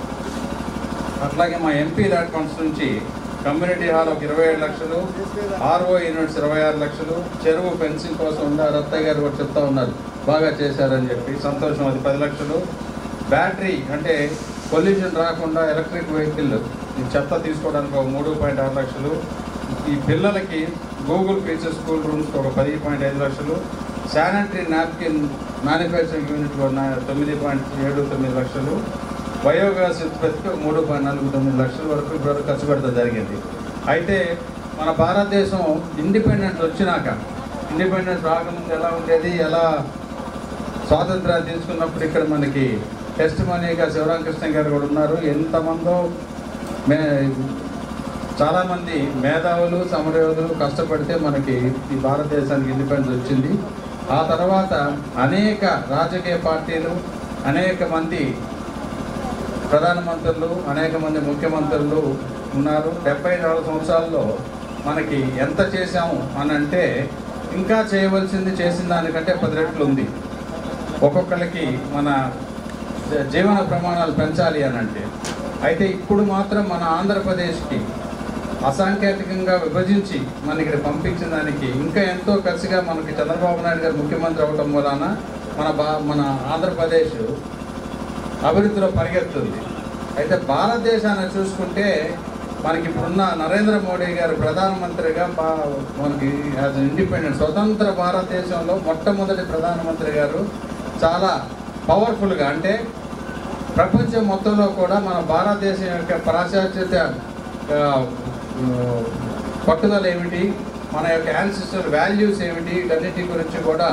అట్లాగే మా ఎంపీ ల్యాడ్ ఫండ్స్ నుంచి కమ్యూనిటీ హాల్ ఒక ఇరవై ఏడు లక్షలు ఆర్ఓ యూనిట్స్ ఇరవై ఆరు లక్షలు చెరువు ఫెన్సింగ్ కోసం ఉన్నారు రత్తయ్య గారు కూడా చెప్తా ఉన్నారు బాగా చేశారని చెప్పి సంతోషం అది పది లక్షలు బ్యాటరీ అంటే పొల్యూషన్ రాకుండా ఎలక్ట్రిక్ వెహికల్ ఈ చెత్త తీసుకోవడానికి ఒక మూడు పాయింట్ ఆరు లక్షలు ఈ పిల్లలకి గూగుల్ ఫీచర్ స్కూల్ రూమ్స్కి ఒక పది పాయింట్ ఐదు లక్షలు శానిటరీ నాప్కిన్ మ్యానుఫ్యాక్చరింగ్ యూనిట్ ఉన్న తొమ్మిది పాయింట్ ఏడు తొమ్మిది లక్షలు బయోగ్యాస్ ఉత్పత్తికి ఒక మూడు పాయింట్ నాలుగు తొమ్మిది లక్షల వరకు ఇప్పటివరకు ఖర్చు పెడతా జరిగింది అయితే మన భారతదేశం ఇండిపెండెన్స్ వచ్చినాక ఇండిపెండెన్స్ రాకముందు ఎలా ఉండేది ఎలా స్వాతంత్రాన్ని తీసుకున్నప్పుడు ఇక్కడ మనకి టెస్ట్ మనీగా శివరామకృష్ణ గారు కూడా ఉన్నారు ఎంతమందో మే చాలామంది మేధావులు సమరయోధులు కష్టపడితే మనకి ఈ భారతదేశానికి ఇండిపెండెన్స్ వచ్చింది ఆ తర్వాత అనేక రాజకీయ పార్టీలు అనేక మంది ప్రధానమంత్రులు అనేక మంది ముఖ్యమంత్రులు ఉన్నారు డెబ్బై నాలుగు సంవత్సరాల్లో మనకి ఎంత చేశాము అని అంటే ఇంకా చేయవలసింది చేసిన దానికంటే పది రెట్లు ఉంది ఒక్కొక్కరికి మన జ- జీవన ప్రమాణాలు పెంచాలి అని అంటే అయితే ఇప్పుడు మాత్రం మన ఆంధ్రప్రదేశ్కి అసాంకేతికంగా విభజించి మన ఇక్కడ పంపించిన దానికి ఇంకా ఎంతో ఖర్చుగా మనకి చంద్రబాబు నాయుడు గారు ముఖ్యమంత్రి అవడం వలన మన బా మన ఆంధ్రప్రదేశ్ అభివృద్ధిలో పరిగెత్తుంది అయితే భారతదేశాన్ని చూసుకుంటే మనకి ఇప్పుడున్న నరేంద్ర మోడీ గారు ప్రధానమంత్రిగా బా మనకి యాజ్ ఇండిపెండెంట్ స్వతంత్ర భారతదేశంలో మొట్టమొదటి ప్రధానమంత్రి గారు చాలా పవర్ఫుల్గా అంటే ప్రపంచం మొత్తంలో కూడా మన భారతదేశం యొక్క ప్రాశాస్యత ఆ, ఆ, పట్టుదల ఏమిటి మన యొక్క యాన్సిస్టర్ వాల్యూస్ ఏమిటి వీటన్నిటి గురించి కూడా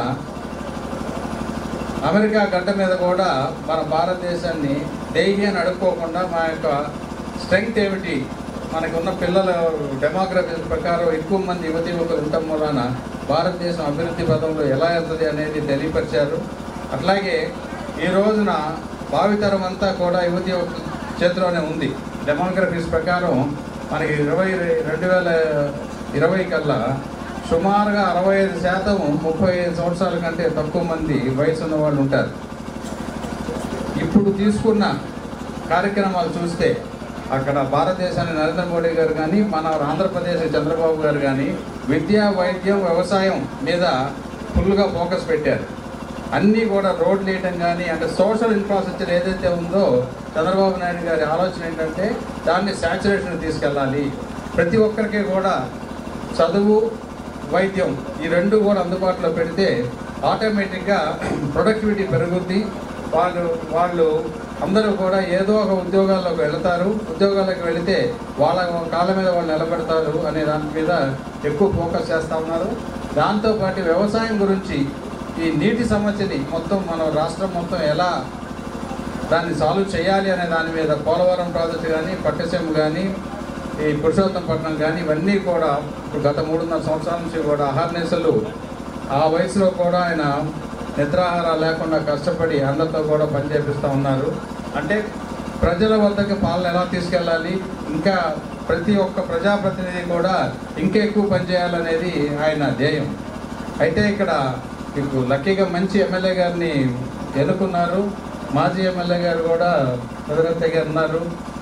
అమెరికా గడ్డ మీద కూడా మన భారతదేశాన్ని డైలీ అని అడుక్కోకుండా మా యొక్క స్ట్రెంగ్త్ ఏమిటి మనకు ఉన్న పిల్లల డెమోగ్రఫీ ప్రకారం ఎక్కువ మంది యువతి యువకులు ఉండటం వలన భారతదేశం అభివృద్ధి పదంలో ఎలా వెళ్తుంది అనేది తెలియపరిచారు అట్లాగే ఈ రోజున భావితరం అంతా కూడా యువతి యువకుల చేతిలోనే ఉంది డెమోగ్రఫీస్ ప్రకారం మనకి ఇరవై రెండు వేల ఇరవై కల్లా సుమారుగా అరవై ఐదు శాతం ముప్పై ఐదు సంవత్సరాల కంటే తక్కువ మంది వయసు ఉన్న వాళ్ళు ఉంటారు ఇప్పుడు తీసుకున్న కార్యక్రమాలు చూస్తే అక్కడ భారతదేశాన్ని నరేంద్ర మోడీ గారు కానీ మన ఆంధ్రప్రదేశ్ చంద్రబాబు గారు కానీ విద్య వైద్యం వ్యవసాయం మీద ఫుల్గా ఫోకస్ పెట్టారు అన్నీ కూడా రోడ్లు వేయటం కానీ అంటే సోషల్ ఇన్ఫ్రాస్ట్రక్చర్ ఏదైతే ఉందో చంద్రబాబు నాయుడు గారి ఆలోచన ఏంటంటే దాన్ని శాచురేషన్ తీసుకెళ్ళాలి ప్రతి ఒక్కరికి కూడా చదువు వైద్యం ఈ రెండు కూడా అందుబాటులో పెడితే ఆటోమేటిక్గా ప్రొడక్టివిటీ పెరుగుద్ది వాళ్ళు వాళ్ళు అందరూ కూడా ఏదో ఒక ఉద్యోగాల్లోకి వెళతారు ఉద్యోగాలకు వెళితే వాళ్ళ కాళ్ళ మీద వాళ్ళు నిలబెడతారు అనే దాని మీద ఎక్కువ ఫోకస్ చేస్తూ ఉన్నారు దాంతోపాటు వ్యవసాయం గురించి ఈ నీటి సమస్యని మొత్తం మన రాష్ట్రం మొత్తం ఎలా దాన్ని సాల్వ్ చేయాలి అనే దాని మీద పోలవరం ప్రాజెక్టు కానీ పట్టసీమ కానీ ఈ పురుషోత్తంపట్నం కానీ ఇవన్నీ కూడా ఇప్పుడు గత మూడున్నర సంవత్సరాల నుంచి కూడా అహర్నిశలు ఆ వయసులో కూడా ఆయన నిద్రాహారాలు లేకుండా కష్టపడి అందరితో కూడా పనిచేపిస్తూ ఉన్నారు అంటే ప్రజల వద్దకు పాలన ఎలా తీసుకెళ్ళాలి ఇంకా ప్రతి ఒక్క ప్రజాప్రతినిధి కూడా ఇంకా ఎక్కువ పనిచేయాలనేది ఆయన ధ్యేయం అయితే ఇక్కడ మీకు లక్కీగా మంచి ఎమ్మెల్యే గారిని ఎన్నుకున్నారు మాజీ ఎమ్మెల్యే గారు కూడా ఎదురెత్తగా ఉన్నారు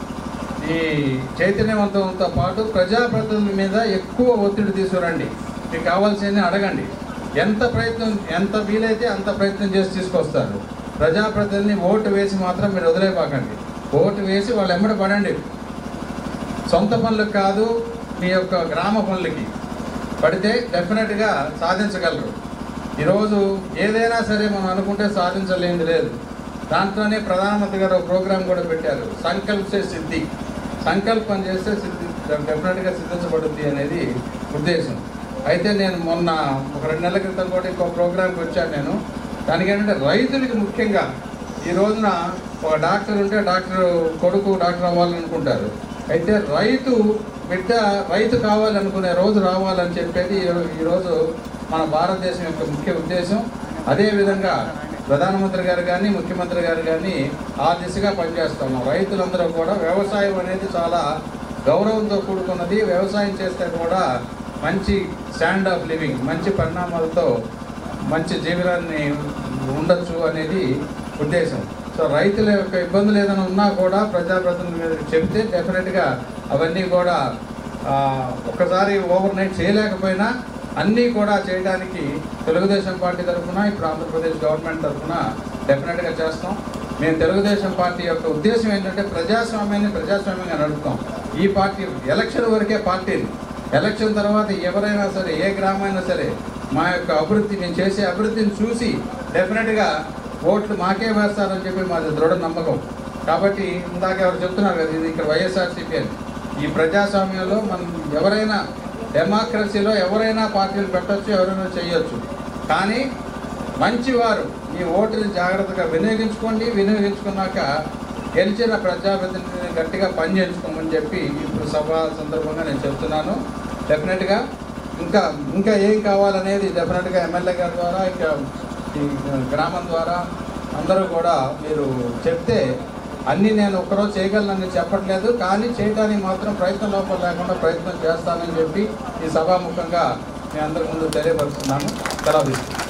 ఈ చైతన్యవంతంతో పాటు ప్రజాప్రతినిధుల మీద ఎక్కువ ఒత్తిడి తీసుకురండి మీకు కావాల్సింది అడగండి ఎంత ప్రయత్నం ఎంత వీలైతే అంత ప్రయత్నం చేసి తీసుకొస్తారు ప్రజాప్రతినిధిని ఓటు వేసి మాత్రం మీరు వదిలేపాకండి ఓటు వేసి వాళ్ళు ఎమ్మడ పడండి సొంత పనులకు కాదు మీ యొక్క గ్రామ పనులకి పడితే డెఫినెట్గా సాధించగలరు ఈరోజు ఏదైనా సరే మనం అనుకుంటే సాధించలేనిది లేదు దాంట్లోనే ప్రధానమంత్రి గారు ఒక ప్రోగ్రాం కూడా పెట్టారు సంకల్పే సిద్ధి సంకల్పం చేస్తే సిద్ధి డెఫినెట్గా సిద్ధించబడుద్ది అనేది ఉద్దేశం అయితే నేను మొన్న ఒక రెండు నెలల క్రితం కూడా ఇంకో ప్రోగ్రాంకి వచ్చాను నేను దానికి ఏంటంటే రైతులకి ముఖ్యంగా ఈ రోజున ఒక డాక్టర్ ఉంటే డాక్టర్ కొడుకు డాక్టర్ అవ్వాలనుకుంటారు అయితే రైతు బిడ్డ రైతు కావాలనుకునే రోజు రావాలని చెప్పేది ఈ- ఈరోజు మన భారతదేశం యొక్క ముఖ్య ఉద్దేశం అదేవిధంగా ప్రధానమంత్రి గారు కానీ ముఖ్యమంత్రి గారు కానీ ఆ దిశగా పనిచేస్తున్నాం రైతులందరూ కూడా వ్యవసాయం అనేది చాలా గౌరవంతో కూడుకున్నది వ్యవసాయం చేస్తే కూడా మంచి స్టాండ్ ఆఫ్ లివింగ్ మంచి పరిణామాలతో మంచి జీవనాన్ని ఉండొచ్చు అనేది ఉద్దేశం సో రైతుల యొక్క ఇబ్బందులు ఏదైనా ఉన్నా కూడా ప్రజాప్రతినిధుల మీద చెప్తే డెఫినెట్గా అవన్నీ కూడా ఆ, ఒక్కసారి ఓవర్ నైట్ చేయలేకపోయినా అన్నీ కూడా చేయడానికి తెలుగుదేశం పార్టీ తరఫున ఇప్పుడు ఆంధ్రప్రదేశ్ గవర్నమెంట్ తరఫున డెఫినెట్గా చేస్తాం మేము తెలుగుదేశం పార్టీ యొక్క ఉద్దేశం ఏంటంటే ప్రజాస్వామ్యాన్ని ప్రజాస్వామ్యంగా నడుపుతాం ఈ పార్టీ ఎలక్షన్ వరకే పార్టీని ఎలక్షన్ తర్వాత ఎవరైనా సరే ఏ గ్రామైనా సరే మా యొక్క అభివృద్ధి మేము చేసే అభివృద్ధిని చూసి డెఫినెట్గా ఓట్లు మాకే వేస్తారని చెప్పి మాది దృఢ నమ్మకం కాబట్టి ఇందాక ఎవరు చెప్తున్నారు కదా ఇది ఇక్కడ వైఎస్ఆర్సీపీ అని ఈ ప్రజాస్వామ్యంలో మనం ఎవరైనా డెమోక్రసీలో ఎవరైనా పార్టీలు పెట్టొచ్చు ఎవరైనా చేయొచ్చు కానీ మంచివారు మీ ఓటుని జాగ్రత్తగా వినియోగించుకోండి వినియోగించుకున్నాక గెలిచిన ప్రజాప్రతినిధిని గట్టిగా పనిచేసుకోమని చెప్పి ఇప్పుడు సభ సందర్భంగా నేను చెప్తున్నాను డెఫినెట్గా ఇంకా ఇంకా ఏం కావాలనేది డెఫినెట్గా ఎమ్మెల్యే గారి ద్వారా ఇంకా ఈ గ్రామం ద్వారా అందరూ కూడా మీరు చెప్తే అన్నీ నేను ఒక్కరోజు చేయగలనని చెప్పట్లేదు కానీ చేయడానికి మాత్రం ప్రయత్నం లోపల లేకుండా ప్రయత్నం చేస్తానని చెప్పి ఈ సభాముఖంగా మీ అందరి ముందు తెలియపరుస్తున్నాను సెలవు తీసుకుంటాను